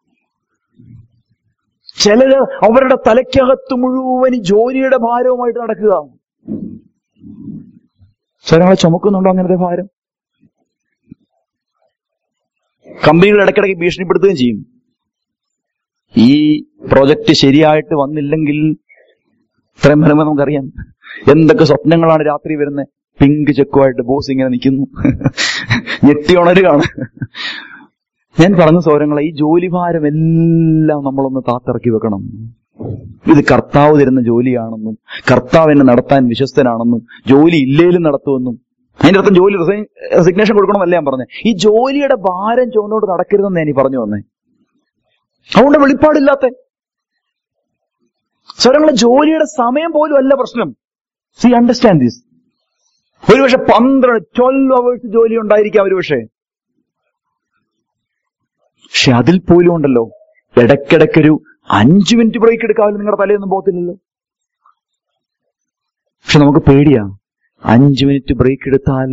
ചിലര് അവരുടെ തലയ്ക്കകത്ത് മുഴുവൻ ഈ ജോലിയുടെ ഭാരവുമായിട്ട് നടക്കുക സ്വരങ്ങളെ ചുമക്കുന്നുണ്ടോ അങ്ങനത്തെ ഭാരം കമ്പനികൾ ഇടയ്ക്കിടയ്ക്ക് ഭീഷണിപ്പെടുത്തുകയും ചെയ്യും ഈ പ്രോജക്റ്റ് ശരിയായിട്ട് വന്നില്ലെങ്കിൽ ഇത്രയും ഫലം നമുക്കറിയാം എന്തൊക്കെ സ്വപ്നങ്ങളാണ് രാത്രി വരുന്നത് പിങ്ക് ചെക്കുമായിട്ട് ബോസ് ഇങ്ങനെ നിൽക്കുന്നു ഞെട്ടി ഉണരുകയാണ് ഞാൻ പറഞ്ഞ സൗരങ്ങളെ ഈ ജോലി ഭാരം എല്ലാം നമ്മളൊന്ന് താത്തിറക്കി വെക്കണം ഇത് കർത്താവ് തരുന്ന ജോലിയാണെന്നും കർത്താവ് എന്നെ നടത്താൻ വിശ്വസ്തനാണെന്നും ജോലി ഇല്ലേലും നടത്തുമെന്നും അതിന്റെ അർത്ഥം ജോലി റെസിഗ്നേഷൻ കൊടുക്കണമെന്നല്ല ഞാൻ പറഞ്ഞത് ഈ ജോലിയുടെ ഭാരം ചുവന്നോട് നടക്കരുതെന്ന് ഞാൻ ഈ പറഞ്ഞു വന്നേ അതുകൊണ്ട് വെളിപ്പാടില്ലാത്ത സ്വരങ്ങളെ ജോലിയുടെ സമയം പോലും അല്ല പ്രശ്നം സി അണ്ടർസ്റ്റാൻഡ് ദിസ് ഒരുപക്ഷെ പന്ത്രണ്ട് ട്വൽവ് അവേഴ്സ് ജോലി ഉണ്ടായിരിക്കാം ഒരുപക്ഷെ പക്ഷെ അതിൽ പോലും ഉണ്ടല്ലോ ഇടയ്ക്കിടയ്ക്കൊരു അഞ്ചു മിനിറ്റ് ബ്രേക്ക് എടുക്കാമല്ലോ നിങ്ങളുടെ തലയൊന്നും പോകത്തില്ലല്ലോ പക്ഷെ നമുക്ക് പേടിയാ അഞ്ചു മിനിറ്റ് ബ്രേക്ക് എടുത്താൽ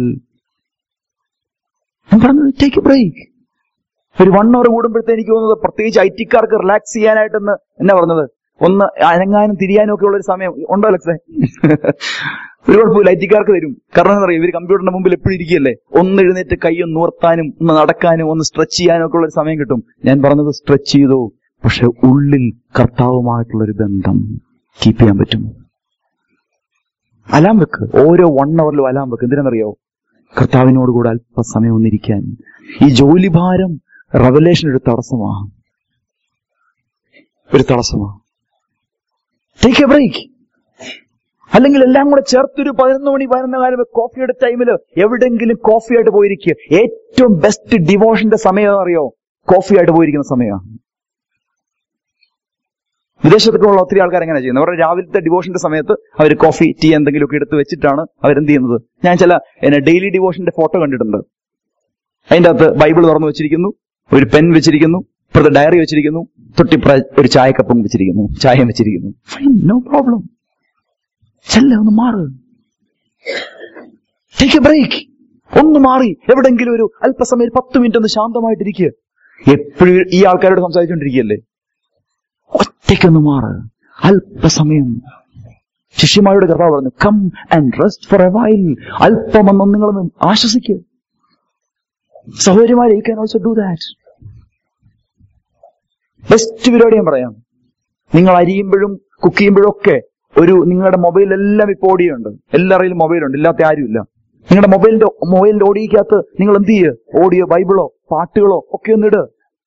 ഞാൻ പറഞ്ഞത് ടേക്ക് ബ്രേക്ക് ഒരു വൺ അവർ കൂടുമ്പോഴത്തെ എനിക്ക് തോന്നുന്നത് പ്രത്യേകിച്ച് ഐ ടിക്കാർക്ക് റിലാക്സ് ചെയ്യാനായിട്ടെന്ന് എന്നാ പറഞ്ഞത് ഒന്ന് അനങ്ങാനും തിരിയാനും ഒക്കെ ഉള്ള ഒരു സമയം ഉണ്ടോ അലക്സേ ഒരു കുഴപ്പമില്ല ഐ ടിക്കാർക്ക് തരും കാരണം എന്താ പറയുക ഇവർ കമ്പ്യൂട്ടറിന്റെ മുമ്പിൽ എപ്പോഴും ഇരിക്കുകയല്ലേ ഒന്ന് എഴുന്നേറ്റ് കൈ ഒന്ന് ഉയർത്താനും ഒന്ന് നടക്കാനും ഒന്ന് സ്ട്രെച്ച് ചെയ്യാനും ഒക്കെ ഉള്ള ഒരു സമയം കിട്ടും ഞാൻ പറഞ്ഞത് സ്ട്രെച്ച് ചെയ്തോ പക്ഷെ ഉള്ളിൽ കർത്താവുമായിട്ടുള്ള ഒരു ബന്ധം കീപ്പ് ചെയ്യാൻ പറ്റും അലാം വെക്ക് ഓരോ വൺ അവറിലും അലാം വെക്ക് എന്തിനാണെന്നറിയോ കർത്താവിനോട് കൂടെ അല്പസമയം ഒന്നിരിക്കാൻ ഈ ജോലി ഭാരം റവലേഷൻ ഒരു തടസ്സമാ ഒരു തടസ്സമാ ടേക്ക് എ ബ്രേക്ക് അല്ലെങ്കിൽ എല്ലാം കൂടെ ചേർത്തൊരു പതിനൊന്ന് മണി പതിനൊന്ന് കാലം കോഫിയുടെ ടൈമിൽ എവിടെങ്കിലും കോഫി ആയിട്ട് പോയിരിക്കുക ഏറ്റവും ബെസ്റ്റ് ഡിവോഷന്റെ സമയം അറിയോ കോഫി ആയിട്ട് പോയിരിക്കുന്ന സമയമാണ് വിദേശത്തൊക്കെ ഉള്ള ഒത്തിരി ആൾക്കാർ എങ്ങനെ ചെയ്യുന്നത് അവരുടെ രാവിലത്തെ ഡിവോഷന്റെ സമയത്ത് അവർ കോഫി ടീ എന്തെങ്കിലുമൊക്കെ എടുത്ത് വെച്ചിട്ടാണ് അവരെന്ത് ചെയ്യുന്നത് ഞാൻ ചില എന്നെ ഡെയിലി ഡിവോഷന്റെ ഫോട്ടോ കണ്ടിട്ടുണ്ട് അതിന്റെ അകത്ത് ബൈബിൾ തുറന്നു വെച്ചിരിക്കുന്നു ഒരു പെൻ വെച്ചിരിക്കുന്നു ഇപ്പുറത്തെ ഡയറി വെച്ചിരിക്കുന്നു തൊട്ടിപ്പുറ ഒരു ചായക്കപ്പം വെച്ചിരിക്കുന്നു ചായം വെച്ചിരിക്കുന്നു ഫൈൻ നോ പ്രോബ്ലം ചെല്ല ഒന്ന് മാറ് ടേക്ക് എ ബ്രേക്ക് ഒന്ന് മാറി എവിടെങ്കിലും ഒരു അല്പസമയം ഒരു പത്ത് മിനിറ്റ് ഒന്ന് ശാന്തമായിട്ടിരിക്കുക എപ്പോഴും ഈ ആൾക്കാരോട് സംസാരിച്ചുകൊണ്ടിരിക്കുകയല്ലേ ഒറ്റയ്ക്കൊന്ന് മാറ് അല്പസമയം ശിഷ്യന്മാരുടെ കർത്താവ് പറഞ്ഞു come and rest for a while അല്പമെന്നും നിങ്ങളൊന്ന് ആശ്വസിക്കുക സഹോദരിമാരെ you can also do that best പരിപാടി ഞാൻ പറയാം നിങ്ങൾ അരിയുമ്പോഴും കുക്ക് ചെയ്യുമ്പോഴും ഒക്കെ ഒരു നിങ്ങളുടെ മൊബൈലെല്ലാം ഇപ്പോൾ ഓഡിയോ ഉണ്ട് എല്ലാവരുടെയും മൊബൈലുണ്ട് ഇല്ലാത്ത ആരുമില്ല നിങ്ങളുടെ മൊബൈലിന്റെ മൊബൈലിന്റെ ഓഡിയോക്കകത്ത് നിങ്ങൾ എന്ത് ചെയ്യുക ഓഡിയോ ബൈബിളോ പാട്ടുകളോ ഒക്കെ ഒന്നിട്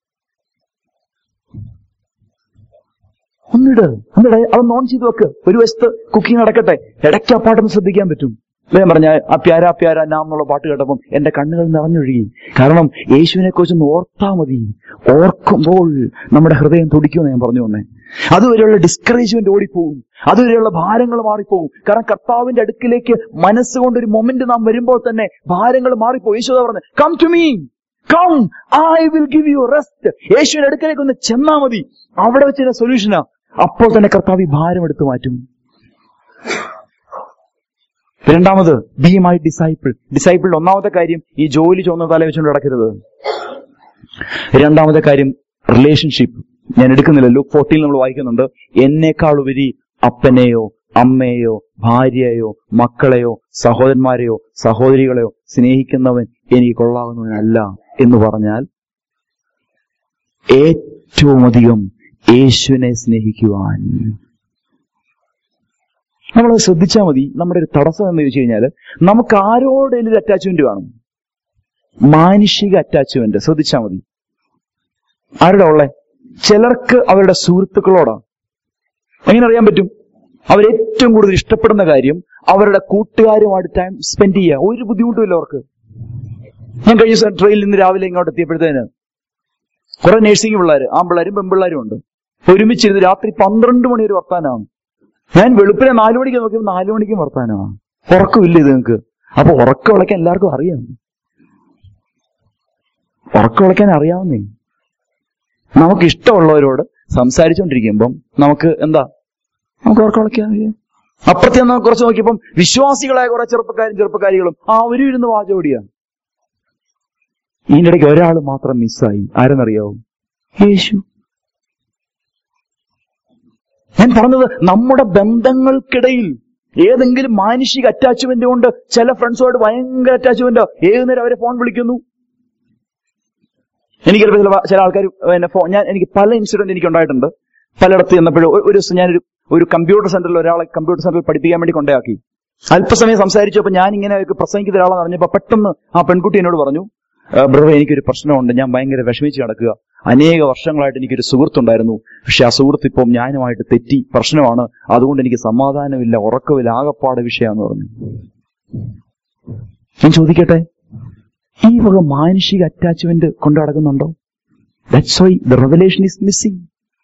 ഒന്നിട് ഒന്നിട് അതൊന്ന് ഓൺ ചെയ്ത് വെക്ക് ഒരു വശത്ത് കുക്കിംഗ് നടക്കട്ടെ ഇടയ്ക്ക് ആ പാട്ടൊന്ന് ശ്രദ്ധിക്കാൻ പറ്റും അല്ലേ ഞാൻ പറഞ്ഞ ആ പ്യാര പ്യാര നാം എന്നുള്ള പാട്ട് കേട്ടപ്പം എന്റെ കണ്ണുകൾ നിറഞ്ഞൊഴുകി കാരണം യേശുവിനെ കുറിച്ചൊന്ന് ഓർത്താ മതി ഓർക്കുമ്പോൾ നമ്മുടെ ഹൃദയം തുടിക്കുമെന്ന് ഞാൻ പറഞ്ഞു വന്നേ അതുവരെയുള്ള ഡിസ്കറേജ്മെന്റ് ഓടിപ്പോകും അതുവരെയുള്ള ഭാരങ്ങൾ മാറിപ്പോകും കാരണം കർത്താവിന്റെ അടുക്കിലേക്ക് മനസ്സുകൊണ്ട് ഒരു മൊമെന്റ് നാം വരുമ്പോൾ തന്നെ ഭാരങ്ങൾ മാറിപ്പോകും യേശു പറഞ്ഞു come to me come I will give you rest യേശുവിന്റെ അടുക്കലേക്ക് ഒന്ന് ചെന്നാ മതി അവിടെ വെച്ചിരുന്ന സൊല്യൂഷനാ അപ്പോൾ തന്നെ കർത്താവ് ഈ ഭാരം എടുത്തു മാറ്റും രണ്ടാമത് ബി മൈ ഡിസൈപ്പിൾ ഡിസൈപ്പിളിന്റെ ഒന്നാമത്തെ കാര്യം ഈ ജോലി ചുവന്ന തല വെച്ചുകൊണ്ട് നടക്കരുത് രണ്ടാമത്തെ കാര്യം റിലേഷൻഷിപ്പ് ഞാൻ എടുക്കുന്നില്ല ലുക്ക് ഫോർട്ടിയിൽ നമ്മൾ വായിക്കുന്നുണ്ട് എന്നേക്കാൾ ഉപരി അപ്പനെയോ അമ്മയെയോ ഭാര്യയെയോ മക്കളെയോ സഹോദരന്മാരെയോ സഹോദരികളെയോ സ്നേഹിക്കുന്നവൻ എനിക്ക് കൊള്ളാവുന്നവനല്ല എന്ന് പറഞ്ഞാൽ ഏറ്റവും അധികം യേശുവിനെ സ്നേഹിക്കുവാൻ നമ്മൾ ശ്രദ്ധിച്ചാൽ മതി നമ്മുടെ ഒരു തടസ്സം എന്ന് ചോദിച്ചു കഴിഞ്ഞാൽ നമുക്ക് ആരോടെങ്കിലും ഒരു അറ്റാച്ച്മെന്റ് കാണും മാനുഷിക അറ്റാച്ച്മെന്റ് ശ്രദ്ധിച്ചാൽ മതി ആരുടെ ഉള്ളേ ചിലർക്ക് അവരുടെ സുഹൃത്തുക്കളോടാ എങ്ങനെ അറിയാൻ പറ്റും അവരേറ്റവും കൂടുതൽ ഇഷ്ടപ്പെടുന്ന കാര്യം അവരുടെ കൂട്ടുകാരുമായിട്ട് ടൈം സ്പെൻഡ് ചെയ്യുക ഒരു ബുദ്ധിമുട്ടുമില്ല അവർക്ക് ഞാൻ കഴിഞ്ഞ ദിവസം ട്രെയിനിൽ നിന്ന് രാവിലെ ഇങ്ങോട്ട് എത്തിയപ്പോഴത്തേന് കുറെ നഴ്സിംഗ് പിള്ളേർ ആ പിള്ളേരും പെൺപിള്ളേരും ഉണ്ട് ഒരുമിച്ചിരുന്ന് രാത്രി പന്ത്രണ്ട് മണി ഒരു വർത്താനാണ് ഞാൻ വെളുപ്പിനെ നാലു മണിക്ക് നോക്കിയപ്പോൾ നാലു മണിക്കും വർത്താനമാണ് ഉറക്കമില്ല ഇത് നിങ്ങൾക്ക് അപ്പൊ ഉറക്കം വിളയ്ക്കാൻ എല്ലാവർക്കും അറിയാം ഉറക്കം വിളയ്ക്കാൻ അറിയാവുന്നേ നമുക്ക് ഇഷ്ടമുള്ളവരോട് സംസാരിച്ചുകൊണ്ടിരിക്കുമ്പം നമുക്ക് എന്താ നമുക്ക് ഉറക്കം വിളയ്ക്കാൻ അറിയാം അപ്പുറത്തെ നമുക്ക് കുറച്ച് നോക്കിയപ്പം വിശ്വാസികളായ കുറെ ചെറുപ്പക്കാരും ചെറുപ്പക്കാരികളും ആ അവരും ഇരുന്ന് വാചോടിയാണ് ഇതിന്റെ ഇടയ്ക്ക് ഒരാൾ മാത്രം മിസ്സായി ആരെന്നറിയാവോ യേശു ഞാൻ പറഞ്ഞത് നമ്മുടെ ബന്ധങ്ങൾക്കിടയിൽ ഏതെങ്കിലും മാനുഷിക അറ്റാച്ച്മെന്റ് കൊണ്ട് ചില ഫ്രണ്ട്സുമായിട്ട് ഭയങ്കര അറ്റാച്ച്മെന്റ് ഏത് നേരം അവരെ ഫോൺ വിളിക്കുന്നു എനിക്ക് ചിലപ്പോൾ ചില ചില ആൾക്കാർ പിന്നെ ഫോൺ ഞാൻ എനിക്ക് പല ഇൻസിഡന്റ് എനിക്ക് ഉണ്ടായിട്ടുണ്ട് പലയിടത്ത് ചെന്നപ്പോഴും ഒരു- ഒരു ദിവസം ഞാനൊരു ഒരു കമ്പ്യൂട്ടർ സെന്ററിൽ ഒരാളെ കമ്പ്യൂട്ടർ സെന്ററിൽ പഠിപ്പിക്കാൻ വേണ്ടി കൊണ്ടയാക്കി അല്പസമയം സംസാരിച്ചപ്പോൾ ഞാൻ ഇങ്ങനെ ഒരു പ്രസംഗിക്കുന്ന ഒരാളെന്ന് പറഞ്ഞപ്പോൾ പെട്ടെന്ന് ആ പെൺകുട്ടി എന്നോട് പറഞ്ഞു ബ്രദർ എനിക്കൊരു പ്രശ്നമുണ്ട് ഞാൻ ഭയങ്കര വിഷമിച്ച് കിടക്കുക അനേക വർഷങ്ങളായിട്ട് എനിക്കൊരു സുഹൃത്തുണ്ടായിരുന്നു പക്ഷെ ആ സുഹൃത്ത് ഇപ്പം ഞാനുമായിട്ട് തെറ്റി പ്രശ്നമാണ് അതുകൊണ്ട് എനിക്ക് സമാധാനമില്ല ഉറക്കമില്ല ആകപ്പാടെ വിഷയമാണെന്ന് പറഞ്ഞു ഞാൻ ചോദിക്കട്ടെ ഈ വക മാനുഷിക അറ്റാച്ച്മെന്റ് കൊണ്ടു നടക്കുന്നുണ്ടോ that's why the revelation is missing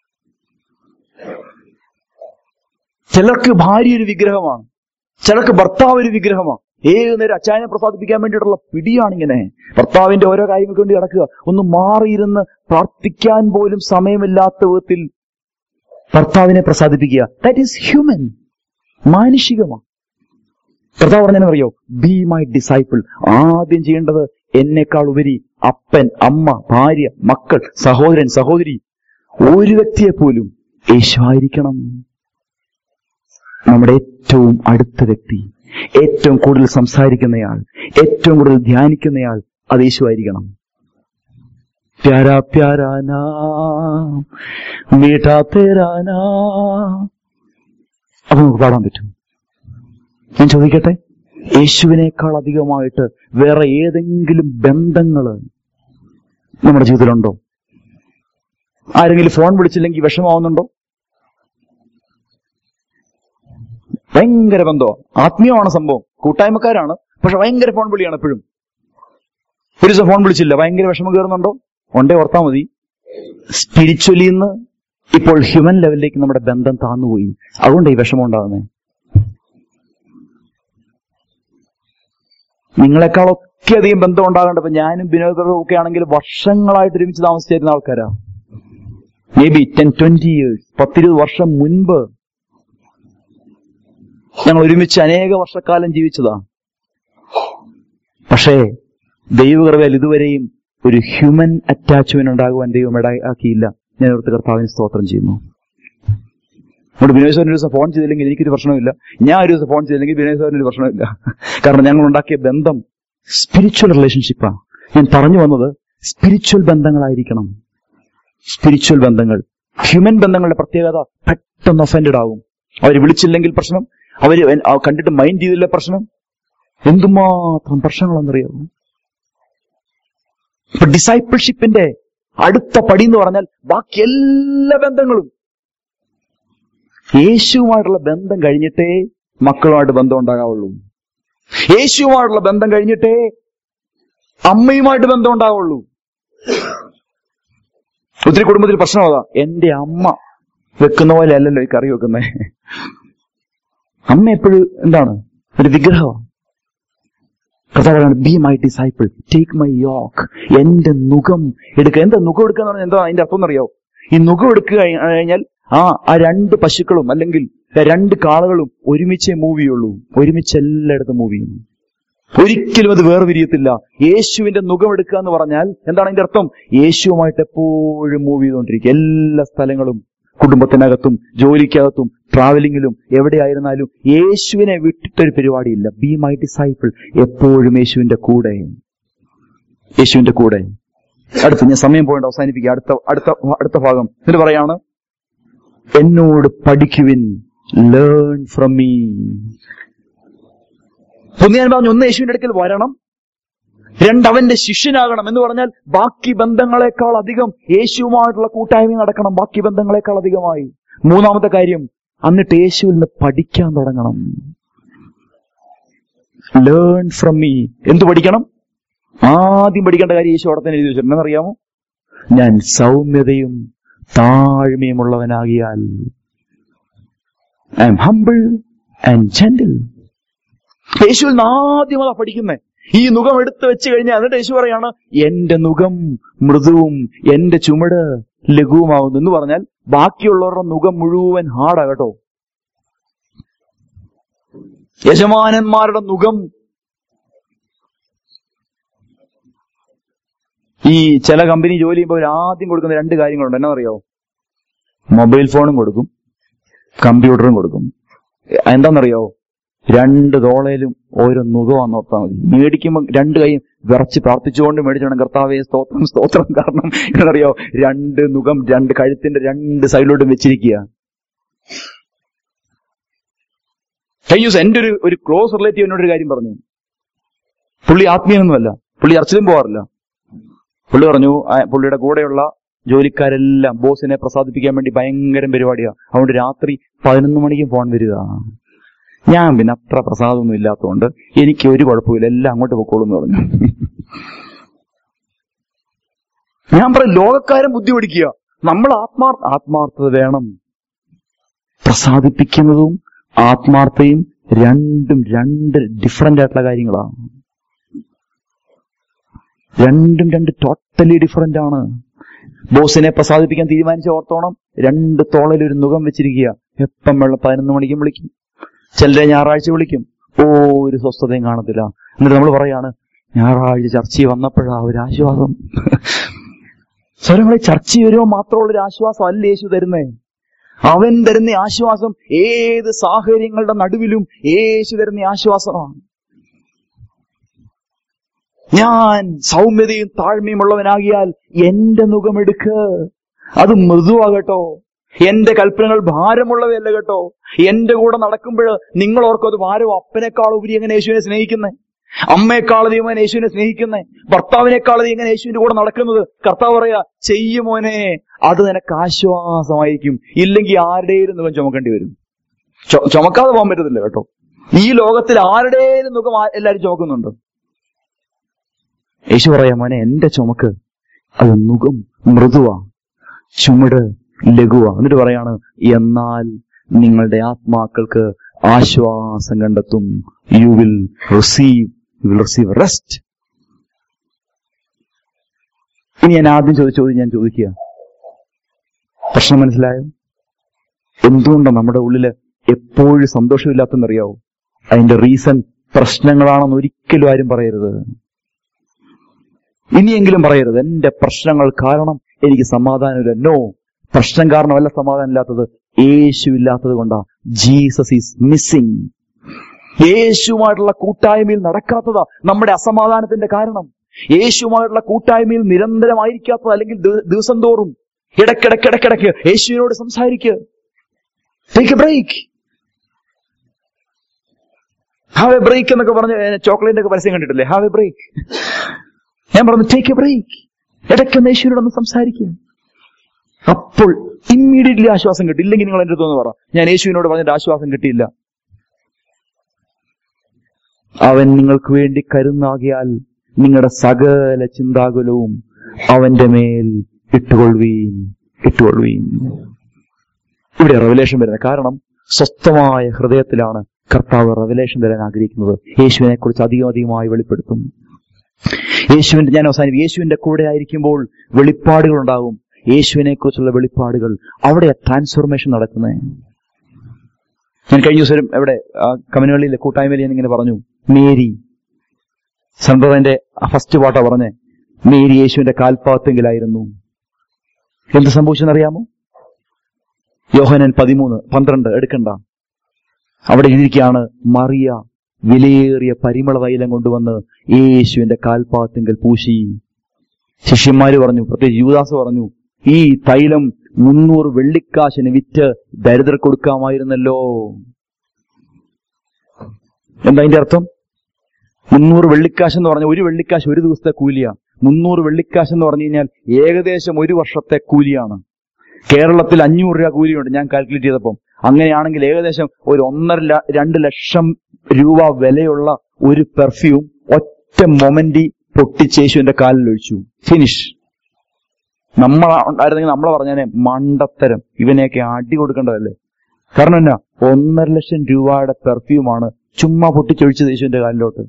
ചിലർക്ക് ഭാര്യ ഒരു വിഗ്രഹമാണ് ചിലർക്ക് ഭർത്താവ് ഒരു വിഗ്രഹമാണ് ഏത് നേരം അച്ചായനെ പ്രസാദിപ്പിക്കാൻ വേണ്ടിയിട്ടുള്ള പിടിയാണിങ്ങനെ ഭർത്താവിന്റെ ഓരോ കാര്യങ്ങൾക്ക് വേണ്ടി നടക്കുക ഒന്ന് മാറിയിരുന്ന് പ്രാർത്ഥിക്കാൻ പോലും സമയമില്ലാത്ത വിധത്തിൽ ഭർത്താവിനെ പ്രസാദിപ്പിക്കുക ദാറ്റ് ഈസ് ഹ്യൂമൻ മാനുഷികമാണ് കർത്താവ് പറഞ്ഞറിയോ ബി മൈ ഡിസൈപ്പിൾ ആദ്യം ചെയ്യേണ്ടത് എന്നെക്കാൾ ഉപരി അപ്പൻ അമ്മ ഭാര്യ മക്കൾ സഹോദരൻ സഹോദരി ഒരു വ്യക്തിയെ പോലും യേശുവായിരിക്കണം നമ്മുടെ ഏറ്റവും അടുത്ത വ്യക്തി ഏറ്റവും കൂടുതൽ സംസാരിക്കുന്നയാൾ ഏറ്റവും കൂടുതൽ ധ്യാനിക്കുന്നയാൾ അത് യേശുവായിരിക്കണം പ്യാരാ പ്യാരാനാ മീഠാ തേരാനാ അപ്പൊ നമുക്ക് പാടാൻ പറ്റും ഞാൻ ചോദിക്കട്ടെ യേശുവിനേക്കാൾ അധികമായിട്ട് വേറെ ഏതെങ്കിലും ബന്ധങ്ങൾ നമ്മുടെ ജീവിതത്തിലുണ്ടോ ആരെങ്കിലും ഫോൺ വിളിച്ചില്ലെങ്കിൽ വിഷമാവുന്നുണ്ടോ ഭയങ്കര ബന്ധമാണ് ആത്മീയമാണ് സംഭവം കൂട്ടായ്മക്കാരാണ് പക്ഷെ ഭയങ്കര ഫോൺ വിളിയാണ് എപ്പോഴും ഒരു ദിവസം ഫോൺ വിളിച്ചില്ല ഭയങ്കര വിഷമം കയറുന്നുണ്ടോ ഉണ്ടേ ഓർത്താ മതി സ്പിരിച്വലി നിന്ന് ഇപ്പോൾ ഹ്യൂമൻ ലെവലിലേക്ക് നമ്മുടെ ബന്ധം താന്നുപോയി അതുകൊണ്ട് ഈ വിഷമം ഉണ്ടാകുന്നത് നിങ്ങളെക്കാളൊക്കെ അധികം ബന്ധം ഉണ്ടാകേണ്ട ഇപ്പൊ ഞാനും വിനോദവും ഒക്കെ ആണെങ്കിൽ വർഷങ്ങളായിട്ട് ഒരുമിച്ച് താമസിച്ചിരുന്ന ആൾക്കാരാ maybe ten twenty years പത്തിരുപത് വർഷം മുൻപ് ഞങ്ങൾ ഒരുമിച്ച് അനേക വർഷക്കാലം ജീവിച്ചതാ പക്ഷേ ദൈവകൃപയിൽ ഇതുവരെയും ഒരു ഹ്യൂമൻ അറ്റാച്ച്മെന്റ് ഉണ്ടാകുവാൻ ദൈവം ഇടയാക്കിയില്ല ഞാൻ ഇവിടുത്തെ കർത്താവിന് സ്തോത്രം ചെയ്യുന്നു അതുകൊണ്ട് വിനോദ് സാറിന് ഒരു ദിവസം ഫോൺ ചെയ്തില്ലെങ്കിൽ എനിക്കൊരു പ്രശ്നമില്ല ഞാൻ ഒരു ദിവസം ഫോൺ ചെയ്തില്ലെങ്കിൽ വിനോദ് സാറിന് ഒരു പ്രശ്നമില്ല കാരണം ഞങ്ങൾ ഉണ്ടാക്കിയ ബന്ധം സ്പിരിച്വൽ റിലേഷൻഷിപ്പാണ് ഞാൻ പറഞ്ഞു വന്നത് സ്പിരിച്വൽ ബന്ധങ്ങളായിരിക്കണം സ്പിരിച്വൽ ബന്ധങ്ങൾ ഹ്യൂമൻ ബന്ധങ്ങളുടെ പ്രത്യേകത പെട്ടെന്ന് ഒഫൻഡഡ് ആകും അവർ വിളിച്ചില്ലെങ്കിൽ പ്രശ്നം അവര് എൻ- ആ കണ്ടിട്ട് മൈൻഡ് ചെയ്തില്ല പ്രശ്നം എന്തുമാത്രം പ്രശ്നങ്ങളെന്നറിയാമോ ഇപ്പൊ ഡിസൈപ്പിൾഷിപ്പിന്റെ അടുത്ത പടി എന്ന് പറഞ്ഞാൽ ബാക്കി എല്ലാ ബന്ധങ്ങളും യേശുവുമായിട്ടുള്ള ബന്ധം കഴിഞ്ഞിട്ടേ മക്കളുമായിട്ട് ബന്ധം ഉണ്ടാകാവുള്ളൂ യേശുവുമായിട്ടുള്ള ബന്ധം കഴിഞ്ഞിട്ടേ അമ്മയുമായിട്ട് ബന്ധം ഉണ്ടാവുള്ളൂ ഒത്തിരി കുടുംബത്തിൽ പ്രശ്നം അതാ എന്റെ അമ്മ വെക്കുന്ന പോലെ അല്ലല്ലോ ഈ കറി വെക്കുന്നേ അമ്മ എപ്പോഴും എന്താണ് ഒരു വിഗ്രഹമാണ് കർത്താവാണ് be my disciple take my yoke എന്റെ മുഖം എടുക്കുക എന്താ മുഖം എടുക്കുക എന്ന് പറഞ്ഞാൽ എന്താ അതിന്റെ അർത്ഥം എന്നറിയോ ഈ മുഖം എടുക്കുക കഴി- കഴിഞ്ഞാൽ ആ ആ രണ്ട് പശുക്കളും അല്ലെങ്കിൽ രണ്ട് കാളകളും ഒരുമിച്ചേ മൂവ് ചെയ്യുള്ളൂ ഒരുമിച്ച് എല്ലായിടത്തും മൂവ് ചെയ്യും ഒരിക്കലും അത് വേർപിരിയത്തില്ല യേശുവിന്റെ മുഖം എടുക്കുക എന്ന് പറഞ്ഞാൽ എന്താണ് അതിന്റെ അർത്ഥം യേശുവുമായിട്ട് എപ്പോഴും മൂവ് ചെയ്തുകൊണ്ടിരിക്കുക എല്ലാ സ്ഥലങ്ങളും കുടുംബത്തിനകത്തും ജോലിക്കകത്തും ട്രാവലിങ്ങിലും എവിടെയായിരുന്നാലും യേശുവിനെ വിട്ടിട്ടൊരു പരിപാടിയില്ല ബി മൈ ഡിസൈപ്പിൾ എപ്പോഴും യേശുവിന്റെ കൂടെ യേശുവിന്റെ കൂടെ അടുത്ത് ഞാൻ സമയം പോയിട്ട് അവസാനിപ്പിക്കുക അടുത്ത അടുത്ത അടുത്ത ഭാഗം എന്നിട്ട് പറയാണ് എന്നോട് പഠിക്കുവിൻ ലേൺ ഫ്രം മീ ഒന്ന് ഞാൻ പറഞ്ഞു ഒന്ന് യേശുവിന്റെ അടുക്കൽ വരണം രണ്ട് അവന്റെ ശിഷ്യനാകണം എന്ന് പറഞ്ഞാൽ ബാക്കി ബന്ധങ്ങളെക്കാൾ അധികം യേശുവുമായിട്ടുള്ള കൂട്ടായ്മ നടക്കണം ബാക്കി ബന്ധങ്ങളെക്കാൾ അധികമായി മൂന്നാമത്തെ കാര്യം എന്നിട്ട് യേശുവിൽ നിന്ന് പഠിക്കാൻ തുടങ്ങണം ലേൺ ഫ്രം മീ എന്ത് പഠിക്കണം ആദ്യം പഠിക്കേണ്ട കാര്യം യേശു അവിടെ തന്നെ എഴുതി വെച്ചിട്ടുണ്ട് എന്നറിയാമോ ഞാൻ സൗമ്യതയും താഴ്മയുമുള്ളവനാകിയാൽ I am humble and gentle യേശുവിൽ നിന്ന് ആദ്യം അതാ പഠിക്കുന്നേ ഈ നുഖം എടുത്തു വെച്ച് കഴിഞ്ഞാൽ എന്നിട്ട് യേശു പറയാണ് എന്റെ നുഖം മൃദുവും എന്റെ ചുമട് ലഘുവുമാവുന്നു എന്ന് പറഞ്ഞാൽ ബാക്കിയുള്ളവരുടെ നുഖം മുഴുവൻ ഹാർഡാ കേട്ടോ യജമാനന്മാരുടെ നുഖം ഈ ചില കമ്പനി ജോലി ചെയ്യുമ്പോൾ അവർ ആദ്യം കൊടുക്കുന്ന രണ്ട് കാര്യങ്ങളുണ്ട് എന്നറിയോ മൊബൈൽ ഫോണും കൊടുക്കും കമ്പ്യൂട്ടറും കൊടുക്കും എന്താണെന്നറിയോ രണ്ട് തോളയിലും ഓരോ നുഖമാന്ന് ഓർത്താൽ മതി മേടിക്കുമ്പോൾ രണ്ട് കൈയും വിറച്ച് പ്രാർത്ഥിച്ചുകൊണ്ട് മേടിച്ചോണം കർത്താവേ സ്തോത്രം സ്തോത്രം കാരണം എന്നറിയോ രണ്ട് നുഖം രണ്ട് കഴുത്തിന്റെ രണ്ട് സൈഡിലോട്ടും വെച്ചിരിക്കുക കഴിഞ്ഞ ദിവസം എന്റെ ഒരു ഒരു ക്ലോസ് റിലേറ്റീവ് എന്നോട് ഒരു കാര്യം പറഞ്ഞു പുള്ളി ആത്മീയനൊന്നുമല്ല പുള്ളി അർച്ചിലും പോകാറില്ല പുള്ളി പറഞ്ഞു ആ, പുള്ളിയുടെ കൂടെയുള്ള ജോലിക്കാരെല്ലാം ബോസിനെ പ്രസാദിപ്പിക്കാൻ വേണ്ടി ഭയങ്കര പരിപാടിയാ അതുകൊണ്ട് രാത്രി പതിനൊന്ന് മണിക്കും ഫോൺ വരിക ഞാൻ പിന്നെ അത്ര പ്രസാദമൊന്നും ഇല്ലാത്തതുകൊണ്ട് എനിക്ക് ഒരു കുഴപ്പമില്ല എല്ലാം അങ്ങോട്ട് പൊക്കോളൂ എന്ന് പറഞ്ഞു ഞാൻ പറയും ലോകക്കാരൻ ബുദ്ധി പഠിക്കുക നമ്മൾ ആത്മാർ ആത്മാർത്ഥത വേണം പ്രസാദിപ്പിക്കുന്നതും ആത്മാർത്ഥയും രണ്ടും രണ്ട് ഡിഫറെന്റ് ആയിട്ടുള്ള കാര്യങ്ങളാണ് രണ്ടും രണ്ട് ടോട്ടലി ഡിഫറെന്റ് ആണ് ബോസിനെ പ്രസാദിപ്പിക്കാൻ തീരുമാനിച്ച ഓർത്തോണം രണ്ട് തോളയിൽ ഒരു നുഖം വെച്ചിരിക്കുക എപ്പം വെള്ളം പതിനൊന്ന് മണിക്കും വിളിക്കും ചിലരെ ഞായറാഴ്ച വിളിക്കും ഓ ഒരു സ്വസ്ഥതയും കാണത്തില്ല എന്നിട്ട് നമ്മൾ പറയാണ് ഞായറാഴ്ച ചർച്ചയിൽ വന്നപ്പോഴാ ഒരു ആശ്വാസം സ്വരങ്ങളെ ചർച്ചയിൽ വരുമ്പോൾ മാത്രമുള്ള ഒരു ആശ്വാസം അല്ല യേശു തരുന്നേ അവൻ തരുന്ന ആശ്വാസം ഏത് സാഹചര്യങ്ങളുടെ നടുവിലും യേശു തരുന്ന ആശ്വാസമാണ് ഞാൻ സൗമ്യതയും താഴ്മയും ഉള്ളവനാകിയാൽ എന്റെ മുഖമെടുക്ക് അത് മൃദുവാകട്ടോ എന്റെ കൽപ്പനകൾ ഭാരമുള്ളവയല്ല കേട്ടോ എന്റെ കൂടെ നടക്കുമ്പോൾ നിങ്ങൾ ഓർക്കും അത് ഭാരം അപ്പനേക്കാൾ ഉപരി എങ്ങനെ യേശുവിനെ സ്നേഹിക്കുന്നേ അമ്മയെക്കാൾ അധികം യേശുവിനെ സ്നേഹിക്കുന്നേ ഭർത്താവിനേക്കാൾ അധികം എങ്ങനെ യേശുവിന്റെ കൂടെ നടക്കുന്നത് കർത്താവ് പറയാ ചെയ്യുമോനെ അത് നിനക്ക് ആശ്വാസമായിരിക്കും ഇല്ലെങ്കിൽ ആരുടെയും മുഖം ചുമക്കേണ്ടി വരും ചു- ചുമക്കാതെ പോകാൻ പറ്റത്തില്ല കേട്ടോ ഈ ലോകത്തിൽ ആരുടെയും മുഖം ആ- എല്ലാവരും ചുമക്കുന്നുണ്ട് യേശു പറയാ മോനെ എന്റെ ചുമക്ക് അത് മുഖം മൃദുവാ ചുമട് ലഘുവാ എന്നിട്ട് പറയാണ് എന്നാൽ നിങ്ങളുടെ ആത്മാക്കൾക്ക് ആശ്വാസം കണ്ടെത്തും you will receive you will receive rest ഇനി ഞാൻ ആദ്യം ചോദിച്ച ചോദ്യം ഞാൻ ചോദിക്കുക പ്രശ്നം മനസ്സിലായോ എന്തുകൊണ്ടാണ് നമ്മുടെ ഉള്ളില് എപ്പോഴും സന്തോഷമില്ലാത്തെന്നറിയാവോ അതിന്റെ റീസൺ പ്രശ്നങ്ങളാണെന്ന് ഒരിക്കലും ആരും പറയരുത് ഇനിയെങ്കിലും പറയരുത് എന്റെ പ്രശ്നങ്ങൾ കാരണം എനിക്ക് സമാധാനമില്ല നോ പ്രശ്നം കാരണമല്ല സമാധാനം ഇല്ലാത്തത് യേശു ഇല്ലാത്തത് കൊണ്ടാ ജീസസ് ഈസ് മിസ്സിംഗ് യേശുമായിട്ടുള്ള കൂട്ടായ്മയിൽ നടക്കാത്തതാ നമ്മുടെ അസമാധാനത്തിന്റെ കാരണം യേശുമായിട്ടുള്ള കൂട്ടായ്മയിൽ നിരന്തരമായിരിക്കാത്തത് അല്ലെങ്കിൽ ദിവ- ദിവസം തോറും ഇടക്കിടക്കിടക്കിടക്ക് യേശുവിനോട് സംസാരിക്കുക take a break have a break എന്നൊക്കെ പറഞ്ഞ് ചോക്ലേറ്റിന്റെ ഒക്കെ പരസ്യം കണ്ടിട്ടില്ലേ ഹാവ് എ ബ്രേക്ക് ഞാൻ പറഞ്ഞു ടേക്ക് എ ബ്രേക്ക് ഇടയ്ക്ക് യേശുവിനോടൊന്ന് സംസാരിക്കുക അപ്പോൾ ഇമ്മീഡിയറ്റ്ലി ആശ്വാസം കിട്ടും ഇല്ലെങ്കിൽ നിങ്ങൾ എന്റെ അടുത്ത് പറ ഞാൻ യേശുവിനോട് പറഞ്ഞിട്ട് ആശ്വാസം കിട്ടിയില്ല അവൻ നിങ്ങൾക്ക് വേണ്ടി കരുന്നാകിയാൽ നിങ്ങളുടെ സകല ചിന്താകുലവും അവന്റെ മേൽ ഇട്ടുകൊള്ളുവീൻ ഇട്ടുകൊള്ളുവീൻ ഇവിടെ റെവലേഷൻ വരുന്നത് കാരണം സ്വസ്ഥമായ ഹൃദയത്തിലാണ് കർത്താവ് റെവലേഷൻ തരാൻ ആഗ്രഹിക്കുന്നത് യേശുവിനെ കുറിച്ച് അധികം അധികമായി വെളിപ്പെടുത്തും യേശുവിന്റെ ഞാൻ അവസാനം യേശുവിന്റെ കൂടെ ആയിരിക്കുമ്പോൾ വെളിപ്പാടുകൾ ഉണ്ടാകും യേശുവിനെ കുറിച്ചുള്ള വെളിപ്പാടുകൾ അവിടെ ട്രാൻസ്ഫോർമേഷൻ നടക്കുന്നത് ഞാൻ കഴിഞ്ഞ ദിവസം എവിടെ കമ്മ്യൂണികളിലെ കൂട്ടായ്മയിൽ ഞാൻ ഇങ്ങനെ പറഞ്ഞു മേരി സന്തതിന്റെ ഫസ്റ്റ് പാട്ടാ പറഞ്ഞേ മേരി യേശുവിന്റെ കാൽപാത്തെങ്കിലായിരുന്നു എന്ത് സംഭവിച്ചെന്നറിയാമോ യോഹനൻ പതിമൂന്ന് പന്ത്രണ്ട് എടുക്കണ്ട അവിടെ എഴുതിയിരിക്കുകയാണ് മറിയ വിലയേറിയ പരിമള തൈലം കൊണ്ടുവന്ന് യേശുവിന്റെ കാൽപാത്തിങ്കൽ പൂശി ശിഷ്യന്മാര് പറഞ്ഞു പ്രത്യേകിച്ച് യൂദാസ് പറഞ്ഞു ഈ തൈലം മുന്നൂറ് വെള്ളിക്കാശിന് വിറ്റ് ദരിദ്ര കൊടുക്കാമായിരുന്നല്ലോ എന്താ അതിന്റെ അർത്ഥം മുന്നൂറ് വെള്ളിക്കാശ് എന്ന് പറഞ്ഞാൽ ഒരു വെള്ളിക്കാശ് ഒരു ദിവസത്തെ കൂലിയാ മുന്നൂറ് വെള്ളിക്കാശ് എന്ന് പറഞ്ഞു കഴിഞ്ഞാൽ ഏകദേശം ഒരു വർഷത്തെ കൂലിയാണ് കേരളത്തിൽ അഞ്ഞൂറ് രൂപ കൂലിയുണ്ട് ഞാൻ കാൽക്കുലേറ്റ് ചെയ്തപ്പം അങ്ങനെയാണെങ്കിൽ ഏകദേശം ഒരു ഒന്നര ല- രണ്ട് ലക്ഷം രൂപ വിലയുള്ള ഒരു പെർഫ്യൂം ഒറ്റ മൊമെന്റി പൊട്ടിച്ചേശുവിന്റെ കാലിൽ ഒഴിച്ചു ഫിനിഷ് നമ്മൾ ഉണ്ടായിരുന്നെങ്കിൽ നമ്മളെ പറഞ്ഞാനെ മണ്ടത്തരം ഇവനെയൊക്കെ അടി കൊടുക്കേണ്ടതല്ലേ കാരണം എന്നാ ഒന്നര ലക്ഷം രൂപയുടെ പെർഫ്യൂമാണ് ചുമ്മാ പൊട്ടിച്ചൊഴിച്ചത് യേശുവിന്റെ കാലിലോട്ട്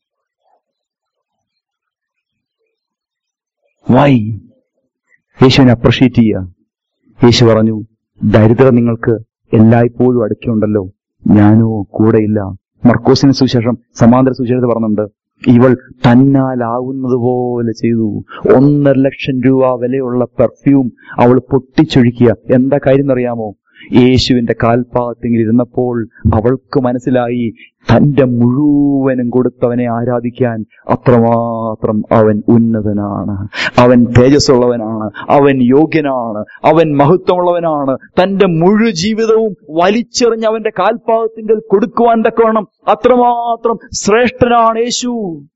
വൈ യേശുവിനെ അപ്രിഷിയേറ്റ് ചെയ്യുക യേശു പറഞ്ഞു ദരിദ്രർ നിങ്ങൾക്ക് എല്ലായ്പ്പോഴും അടുക്കിയുണ്ടല്ലോ ഞാനോ കൂടെയില്ല മർക്കോസിന് സുവിശേഷം സമാന്തര സുവിശേഷത്തിൽ പറഞ്ഞിട്ടുണ്ട് ഇവൾ തന്നാലാവുന്നത് പോലെ ചെയ്തു ഒന്നര ലക്ഷം രൂപ വിലയുള്ള പെർഫ്യൂം അവൾ പൊട്ടിച്ചൊഴിക്കുക എന്താ കാര്യം എന്നറിയാമോ യേശുവിന്റെ കാൽപാദത്തിൽ ഇരുന്നപ്പോൾ അവൾക്ക് മനസ്സിലായി തന്റെ മുഴുവനും കൊടുത്തവനെ ആരാധിക്കാൻ അത്രമാത്രം അവൻ ഉന്നതനാണ് അവൻ തേജസ്സുള്ളവനാണ് അവൻ യോഗ്യനാണ് അവൻ മഹത്വമുള്ളവനാണ് തന്റെ മുഴു ജീവിതവും വലിച്ചെറിഞ്ഞ് അവന്റെ കാൽപാദത്തിങ്കൽ കൊടുക്കുവാൻ തക്കവണ്ണം അത്രമാത്രം ശ്രേഷ്ഠനാണ് യേശു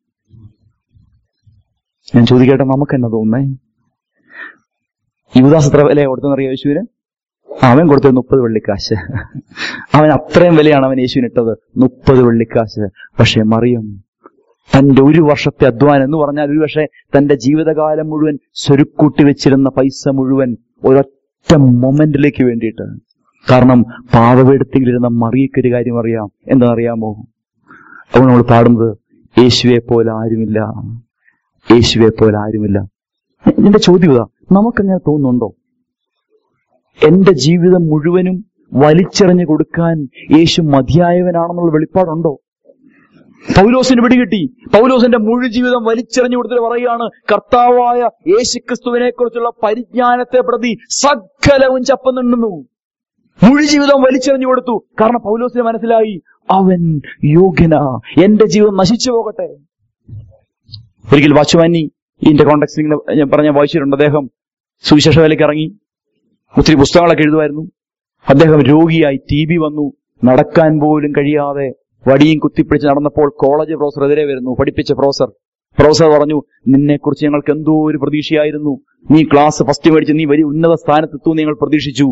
ഞാൻ ചോദിക്കട്ടെ നമുക്ക് എന്നാ തോന്നുന്നേ യുവദാസ് എത്ര വില കൊടുത്തെന്നറിയോ യേശുവിന് അവൻ കൊടുത്തത് മുപ്പത് വെള്ളിക്കാശ് അവൻ അത്രയും വിലയാണ് അവൻ യേശുവിന് ഇട്ടത് മുപ്പത് വെള്ളിക്കാശ് പക്ഷെ മറിയം തന്റെ ഒരു വർഷത്തെ അധ്വാനം എന്ന് പറഞ്ഞാൽ ഒരു പക്ഷേ തന്റെ ജീവിതകാലം മുഴുവൻ സ്വരുക്കൂട്ടി വെച്ചിരുന്ന പൈസ മുഴുവൻ ഒരൊറ്റ മൊമെന്റിലേക്ക് വേണ്ടിയിട്ട് കാരണം പാവപീഠത്തിലിരുന്ന മറിയക്കൊരു കാര്യം അറിയാം എന്താ അറിയാമോ അവൻ നമ്മൾ പാടുന്നത് യേശുവെ പോലെ ആരുമില്ല യേശുവെ പോലെ ആരുമില്ല എന്റെ ചോദ്യം ഇതാ നമുക്കങ്ങനെ തോന്നുന്നുണ്ടോ എന്റെ ജീവിതം മുഴുവനും വലിച്ചെറിഞ്ഞു കൊടുക്കാൻ യേശു മതിയായവനാണെന്നുള്ള വെളിപ്പാടുണ്ടോ പൗലോസിന് പിടികിട്ടി പൗലോസിന്റെ മുഴു ജീവിതം വലിച്ചെറിഞ്ഞു കൊടുത്തിട്ട് പറയുകയാണ് കർത്താവായ യേശുക്രിസ്തുവിനെ കുറിച്ചുള്ള പരിജ്ഞാനത്തെ പ്രതി സകലവും ചപ്പന്നുണ്ടെന്നു മുഴു ജീവിതം വലിച്ചെറിഞ്ഞു കൊടുത്തു കാരണം പൗലോസിന് മനസ്സിലായി അവൻ യോഗ്യന എന്റെ ജീവിതം നശിച്ചു പോകട്ടെ ഒരിക്കൽ വാച്ചുവാനി ഇതിന്റെ കോണ്ടാക്ട് ഞാൻ പറഞ്ഞ വായിച്ചിട്ടുണ്ട് അദ്ദേഹം സുവിശേഷ വേലയ്ക്ക് ഇറങ്ങി ഒത്തിരി പുസ്തകങ്ങളൊക്കെ എഴുതുമായിരുന്നു അദ്ദേഹം രോഗിയായി ടി ബി വന്നു നടക്കാൻ പോലും കഴിയാതെ വടിയും കുത്തിപ്പിടിച്ച് നടന്നപ്പോൾ കോളേജ് പ്രൊഫസർ എതിരെ വരുന്നു പഠിപ്പിച്ച പ്രൊഫസർ പ്രൊഫസർ പറഞ്ഞു നിന്നെക്കുറിച്ച് ഞങ്ങൾക്ക് എന്തോ ഒരു പ്രതീക്ഷയായിരുന്നു നീ ക്ലാസ് ഫസ്റ്റ് മേടിച്ച് നീ വലിയ ഉന്നത സ്ഥാനത്തെത്തൂ ഞങ്ങൾ പ്രതീക്ഷിച്ചു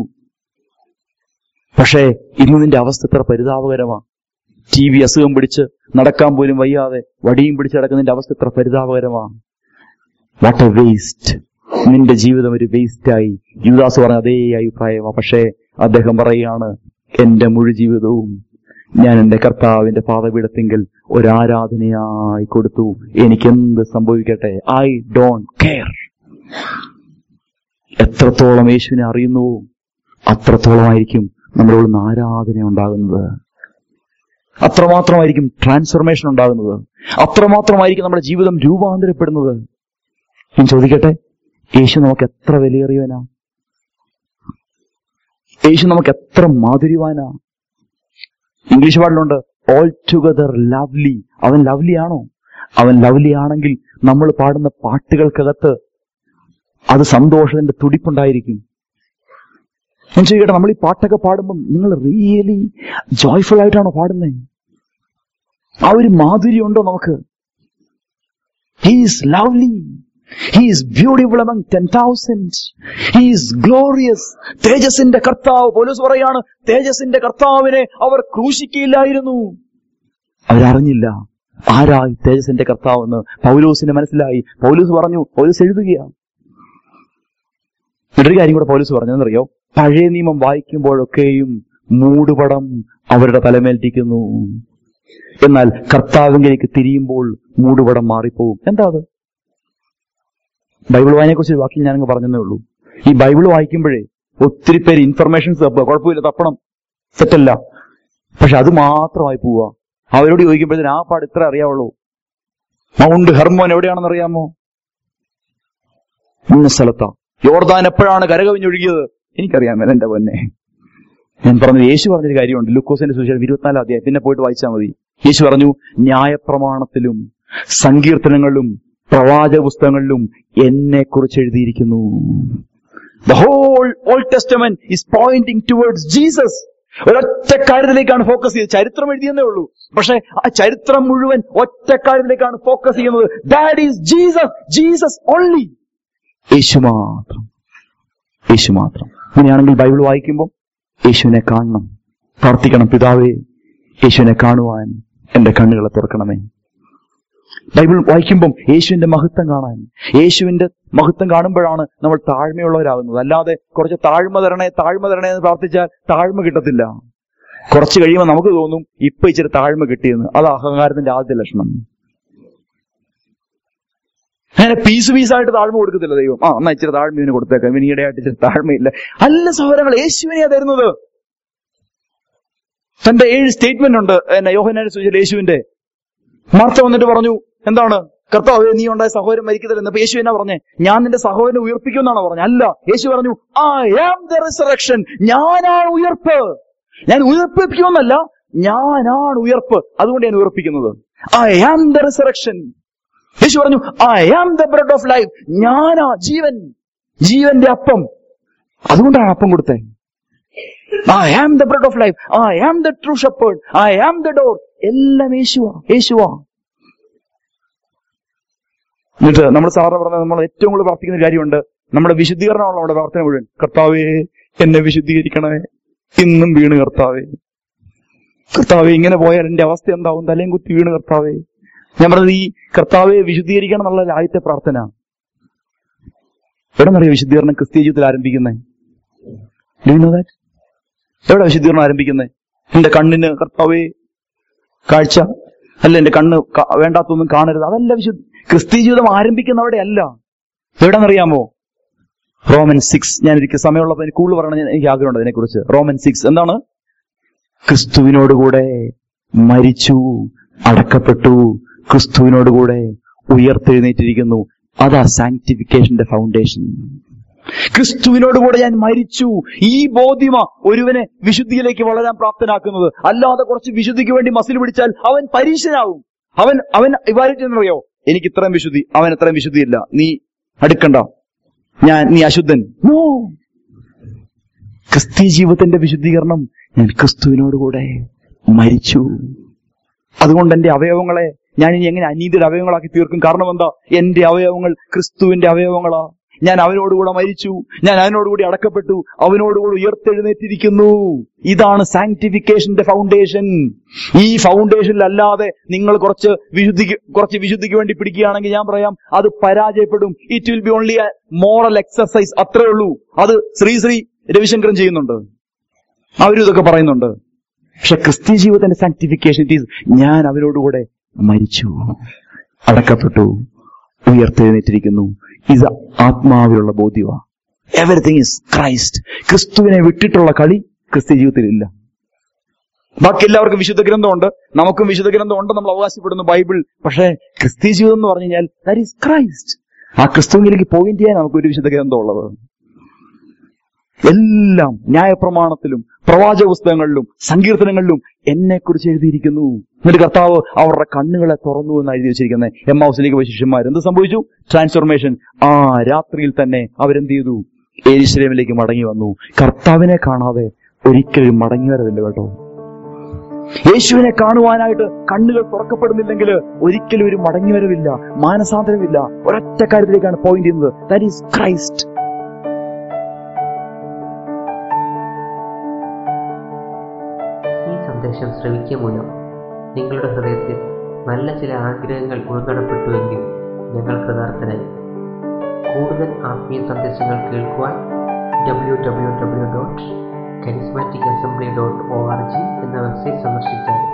പക്ഷേ ഇന്ന് നിന്റെ അവസ്ഥ എത്ര പരിതാപകരമാ ടി വി അസുഖം പിടിച്ച് നടക്കാൻ പോലും വയ്യാതെ വടിയും പിടിച്ച് നടക്കുന്നതിന്റെ അവസ്ഥ എത്ര പരിതാപകരമാ വാട്ട് എ വേസ്റ്റ് നിന്റെ ജീവിതം ഒരു വേസ്റ്റായി യുദാസ് പറഞ്ഞ അതേ അഭിപ്രായമാ പക്ഷേ അദ്ദേഹം പറയുകയാണ് എന്റെ മുഴു ജീവിതവും ഞാൻ എന്റെ കർത്താവിന്റെ പാതപീഠത്തെങ്കിൽ ഒരു ആരാധനയായി കൊടുത്തു എനിക്കെന്ത് സംഭവിക്കട്ടെ ഐ ഡോണ്ട് കെയർ എത്രത്തോളം യേശുവിനെ അറിയുന്നുവോ അത്രത്തോളമായിരിക്കും നമ്മുടെ ഉള്ളിൽ നിന്ന് ആരാധന ഉണ്ടാകുന്നത് അത്രമാത്രമായിരിക്കും ട്രാൻസ്ഫർമേഷൻ ഉണ്ടാകുന്നത് അത്രമാത്രമായിരിക്കും നമ്മുടെ ജീവിതം രൂപാന്തരപ്പെടുന്നത് ഞാൻ ചോദിക്കട്ടെ യേശു നമുക്ക് എത്ര വിലയേറിയവനാ യേശു നമുക്ക് എത്ര മാധുര്യവാനാ ഇംഗ്ലീഷ് പാട്ടിലുണ്ട് ഓൾ ടുഗദർ ലവ്ലി അവൻ ലവ്ലി ആണോ അവൻ ലവ്ലി ആണെങ്കിൽ നമ്മൾ പാടുന്ന പാട്ടുകൾക്കകത്ത് അത് സന്തോഷത്തിന്റെ തുടിപ്പുണ്ടായിരിക്കും ഞാൻ ചോദിക്കട്ടെ നമ്മൾ ഈ പാട്ടൊക്കെ പാടുമ്പോൾ നിങ്ങൾ റിയലി ജോയ്ഫുൾ ആയിട്ടാണോ പാടുന്നത് ആ ഒരു മാധുര്യം ഉണ്ടോ നമുക്ക് he's lovely he's beautiful among ten thousand he's glorious തേജസിന്റെ കർത്താവ് പോലീസ് പറയാണ് തേജസിന്റെ കർത്താവിനെ അവർ ക്രൂശിക്കയില്ലായിരുന്നു അവരറിഞ്ഞില്ല ആരായി തേജസിന്റെ കർത്താവെന്ന് പൗലോസിന് മനസ്സിലായി പൗലൂസ് പറഞ്ഞു പൗലൂസ് എഴുതുകയാണ് ഒരു കാര്യം കൂടെ പൗലൂസ് പറഞ്ഞതെന്നറിയോ പഴയ നിയമം വായിക്കുമ്പോഴൊക്കെയും മൂടുപടം അവരുടെ തലമേൽപ്പിക്കുന്നു എന്നാൽ കർത്താവിലേക്ക് തിരിയുമ്പോൾ മൂടുപടം മാറിപ്പോവും എന്താ അത് ബൈബിൾ വായനയെ കുറിച്ച് വാക്കി ഞാനങ്ങ് പറഞ്ഞതേ ഉള്ളൂ ഈ ബൈബിൾ വായിക്കുമ്പോഴേ ഒത്തിരി പേര് ഇൻഫർമേഷൻസ് തപ്പുക കുഴപ്പമില്ല തപ്പണം തെറ്റല്ല പക്ഷെ അത് മാത്രമായി പോവുക അവരോട് ചോദിക്കുമ്പോഴത്തേന് ആ പാട് ഇത്ര അറിയാവുള്ളൂ മൗണ്ട് ഹെർമോൻ എവിടെയാണെന്ന് അറിയാമോ ഇന്ന സ്ഥലത്താ യോർദാൻ എപ്പോഴാണ് കരകവിഞ്ഞൊഴുകിയത് എനിക്കറിയാം എന്റെ പൊന്നെ ഞാൻ പറഞ്ഞത് യേശു പറഞ്ഞൊരു കാര്യമുണ്ട് ലുക്കോസിന്റെ സുവിശേഷം ഇരുപത്തിനാലാം അധ്യായം പിന്നെ പോയിട്ട് വായിച്ചാൽ മതി യേശു പറഞ്ഞു ന്യായപ്രമാണത്തിലും സങ്കീർത്തനങ്ങളിലും പ്രവാചക പുസ്തകങ്ങളിലും എന്നെ കുറിച്ച് എഴുതിയിരിക്കുന്നു the whole Old Testament is pointing towards Jesus ഒരൊറ്റ കാര്യത്തിലേക്കാണ് ഫോക്കസ് ചെയ്തത് ചരിത്രം എഴുതിയെന്നേ ഉള്ളൂ പക്ഷെ ആ ചരിത്രം മുഴുവൻ ഒറ്റ കാര്യത്തിലേക്കാണ് ഫോക്കസ് ചെയ്യുന്നത് that is Jesus Jesus only യേശു മാത്രം യേശു മാത്രം അങ്ങനെയാണെങ്കിൽ ബൈബിൾ വായിക്കുമ്പോൾ യേശുവിനെ കാണണം പ്രാർത്ഥിക്കണം പിതാവേ യേശുവിനെ കാണുവാൻ എന്റെ കണ്ണുകളെ തുറക്കണമേ ബൈബിൾ വായിക്കുമ്പം യേശുവിന്റെ മഹത്വം കാണാൻ യേശുവിന്റെ മഹത്വം കാണുമ്പോഴാണ് നമ്മൾ താഴ്മയുള്ളവരാകുന്നത് അല്ലാതെ കുറച്ച് താഴ്മ തരണേ താഴ്മ തരണേ എന്ന് പ്രാർത്ഥിച്ചാൽ താഴ്മ കിട്ടത്തില്ല കുറച്ച് കഴിയുമ്പോൾ നമുക്ക് തോന്നും ഇപ്പൊ ഇച്ചിരി താഴ്മ കിട്ടിയെന്ന് അത് അഹങ്കാരത്തിന്റെ ആദ്യ ലക്ഷണം അങ്ങനെ പീസ് പീസായിട്ട് താഴ്മ കൊടുക്കത്തില്ല ദൈവം ആ എന്നാ ഇച്ചിരി താഴ്മ ഇവന് കൊടുത്തേക്കാം ഇവന് ഈയിടെയായിട്ട് ഇച്ചിരി താഴ്മയില്ല അല്ല സഹോദരങ്ങൾ യേശുവിനെയാ തരുന്നത് തന്റെ ഏഴ് സ്റ്റേറ്റ്മെന്റ് ഉണ്ട് എന്നെ യോഹനാന്റെ സൂചിച്ച യേശുവിന്റെ മാർത്ത വന്നിട്ട് പറഞ്ഞു എന്താണ് കർത്താവ് നീ ഉണ്ടായ സഹോദരൻ മരിക്കത്തില്ലെന്ന് അപ്പൊ യേശു എന്നാ പറഞ്ഞേ ഞാൻ നിന്റെ സഹോദരനെ ഉയർപ്പിക്കുമെന്നാണ് പറഞ്ഞത് അല്ല യേശു പറഞ്ഞു ഐ ആം ദ റിസറക്ഷൻ ഞാനാണ് ഉയർപ്പ് ഞാൻ ഉയർപ്പിക്കുമെന്നല്ല ഞാനാണ് ഉയർപ്പ് അതുകൊണ്ട് ഞാൻ ഉയർപ്പിക്കുന്നത് ഐ ആം ദ റിസറക്ഷൻ യേശു പറഞ്ഞു I am the bread of life ഞാനാ ജീവൻ ജീവന്റെ അപ്പം അതുകൊണ്ടാണ് അപ്പം കൊടുത്തേ I am the bread of life I am the true shepherd I am the door എല്ലാം യേശുവാ യേശുവാ എന്നിട്ട് നമ്മൾ സാറ് പറഞ്ഞ നമ്മൾ ഏറ്റവും കൂടുതൽ പ്രാർത്ഥിക്കുന്ന ഒരു കാര്യമുണ്ട് നമ്മുടെ വിശുദ്ധീകരണമുള്ള നമ്മുടെ പ്രാർത്ഥന മുഴുവൻ കർത്താവേ എന്നെ വിശുദ്ധീകരിക്കണമേ ഇന്നും വീണ് കർത്താവേ കർത്താവേ ഇങ്ങനെ പോയാൽ എന്റെ അവസ്ഥ എന്താവും തലയും കുത്തി വീണ് കർത്താവേ ഞാൻ പറഞ്ഞത് ഈ കർത്താവെ വിശുദ്ധീകരിക്കണം എന്നുള്ള ആദ്യത്തെ പ്രാർത്ഥന എവിടെ നിന്നറിയോ വിശുദ്ധീകരണം ക്രിസ്തീയ ജീവിതത്തിൽ ആരംഭിക്കുന്നത് എവിടെ വിശുദ്ധീകരണം ആരംഭിക്കുന്നത് എന്റെ കണ്ണിന് കർത്താവേ കാഴ്ച അല്ല എന്റെ കണ്ണ് കാ- വേണ്ടാത്തൊന്നും കാണരുത് അതല്ല വിശുദ്ധ ക്രിസ്തീയ ജീവിതം ആരംഭിക്കുന്ന അവിടെ അല്ല എവിടെന്നറിയാമോ റോമൻ സിക്സ് ഞാൻ ഒരിക്കൽ സമയമുള്ളപ്പോൾ എനിക്ക് കൂടുതൽ പറയണം ഞാൻ- എനിക്ക് ആഗ്രഹമുണ്ട് അതിനെക്കുറിച്ച് റോമൻ സിക്സ് എന്താണ് ക്രിസ്തുവിനോടുകൂടെ മരിച്ചു അടക്കപ്പെട്ടു ക്രിസ്തുവിനോടുകൂടെ ഉയർത്തെഴുന്നേറ്റിരിക്കുന്നു അതാ സാങ്ക്ടിഫിക്കേഷന്റെ ഫൗണ്ടേഷൻ ക്രിസ്തുവിനോടുകൂടെ ഞാൻ മരിച്ചു ഈ ബോധ്യമ ഒരുവനെ വിശുദ്ധിയിലേക്ക് വളരാൻ പ്രാപ്തനാക്കുന്നത് അല്ലാതെ കുറച്ച് വിശുദ്ധിക്ക് വേണ്ടി മസിൽ പിടിച്ചാൽ അവൻ പരീക്ഷനാവും അവൻ അവൻ ഇവാലിറ്റി എന്നറിയോ എനിക്ക് ഇത്രയും വിശുദ്ധി അവൻ അത്രയും വിശുദ്ധിയില്ല നീ അടുക്കണ്ട ഞാൻ നീ അശുദ്ധൻ നോ ക്രിസ്തീയ ജീവിതത്തിന്റെ വിശുദ്ധീകരണം ഞാൻ ക്രിസ്തുവിനോടുകൂടെ മരിച്ചു അതുകൊണ്ട് എന്റെ അവയവങ്ങളെ ഞാൻ ഇനി എങ്ങനെ അനീതിയുടെ അവയവങ്ങളാക്കി തീർക്കും കാരണം എന്താ എന്റെ അവയവങ്ങൾ ക്രിസ്തുവിന്റെ അവയവങ്ങളാ ഞാൻ അവനോടുകൂടെ മരിച്ചു ഞാൻ അവനോടുകൂടി അടക്കപ്പെട്ടു അവനോടുകൂടി ഉയർത്തെഴുന്നേറ്റിരിക്കുന്നു ഇതാണ് സാങ്ക്ടിഫിക്കേഷന്റെ ഫൗണ്ടേഷൻ ഈ ഫൗണ്ടേഷനിൽ അല്ലാതെ നിങ്ങൾ കുറച്ച് വിശുദ്ധിക്ക് കുറച്ച് വിശുദ്ധിക്ക് വേണ്ടി പിടിക്കുകയാണെങ്കിൽ ഞാൻ പറയാം അത് പരാജയപ്പെടും it will be only a moral exercise അത്രേ ഉള്ളൂ അത് ശ്രീ ശ്രീ രവിശങ്കരൻ ചെയ്യുന്നുണ്ട് അവരും ഇതൊക്കെ പറയുന്നുണ്ട് പക്ഷെ ക്രിസ്ത്യ ജീവിതത്തിന്റെ സാങ്ക്ടിഫിക്കേഷൻ ഇറ്റ് ഈസ് ഞാൻ അവരോടുകൂടെ മരിച്ചു അടക്കപ്പെട്ടു ഉയർത്തെഴുന്നേറ്റിരിക്കുന്നു ഇത് ആത്മാവിലുള്ള ബോധ്യമാ എവറിഥിങ് ഇസ് ക്രൈസ്റ്റ് ക്രിസ്തുവിനെ വിട്ടിട്ടുള്ള കളി ക്രിസ്ത്യ ജീവിതത്തിൽ ഇല്ല ബാക്കി എല്ലാവർക്കും വിശുദ്ധ ഗ്രന്ഥമുണ്ട് നമുക്കും വിശുദ്ധ ഗ്രന്ഥമുണ്ട് നമ്മൾ അവകാശപ്പെടുന്നു ബൈബിൾ പക്ഷേ ക്രിസ്ത്യ ജീവിതം എന്ന് പറഞ്ഞു കഴിഞ്ഞാൽ ദാറ്റ് ഈസ് ക്രൈസ്റ്റ് ആ ക്രിസ്തുവിലേക്ക് പോയിന്റ് ചെയ്യാൻ നമുക്ക് ഒരു വിശുദ്ധ ഗ്രന്ഥം ഉള്ളത് എല്ലാം ന്യായപ്രമാണത്തിലും പ്രവാചക പുസ്തകങ്ങളിലും സങ്കീർത്തനങ്ങളിലും എന്നെ കുറിച്ച് എഴുതിയിരിക്കുന്നു എന്നിട്ട് കർത്താവ് അവരുടെ കണ്ണുകളെ തുറന്നു എന്ന് എഴുതി വെച്ചിരിക്കുന്നത് എം ഹൗസിലേക്ക് പോയ ശിഷ്യന്മാർ എന്ത് സംഭവിച്ചു ട്രാൻസ്ഫോർമേഷൻ ആ രാത്രിയിൽ തന്നെ അവരെന്ത് ചെയ്തു ഏരിശ്രേമിലേക്ക് മടങ്ങി വന്നു കർത്താവിനെ കാണാതെ ഒരിക്കലും മടങ്ങി വരവില്ല കേട്ടോ യേശുവിനെ കാണുവാനായിട്ട് കണ്ണുകൾ തുറക്കപ്പെടുന്നില്ലെങ്കിൽ ഒരിക്കലും ഒരു മടങ്ങി വരവില്ല മാനസാന്തരമില്ല ഒരൊറ്റ കാര്യത്തിലേക്കാണ് പോയിന്റ് ചെയ്യുന്നത് ദാറ്റ് ഈസ് ക്രൈസ്റ്റ് ഈ സന്ദേശം ശ്രവിക്കുക മൂലം നിങ്ങളുടെ ഹൃദയത്തിൽ നല്ല ചില ആഗ്രഹങ്ങൾ ഉൾനടപ്പെട്ടുവെങ്കിൽ ഞങ്ങൾ കൃതാർത്ഥരായി കൂടുതൽ ആത്മീയ സന്ദേശങ്ങൾ കേൾക്കുവാൻ W W W dot charismatic assembly dot O R G എന്ന വെബ്സൈറ്റ് സന്ദർശിച്ചാൽ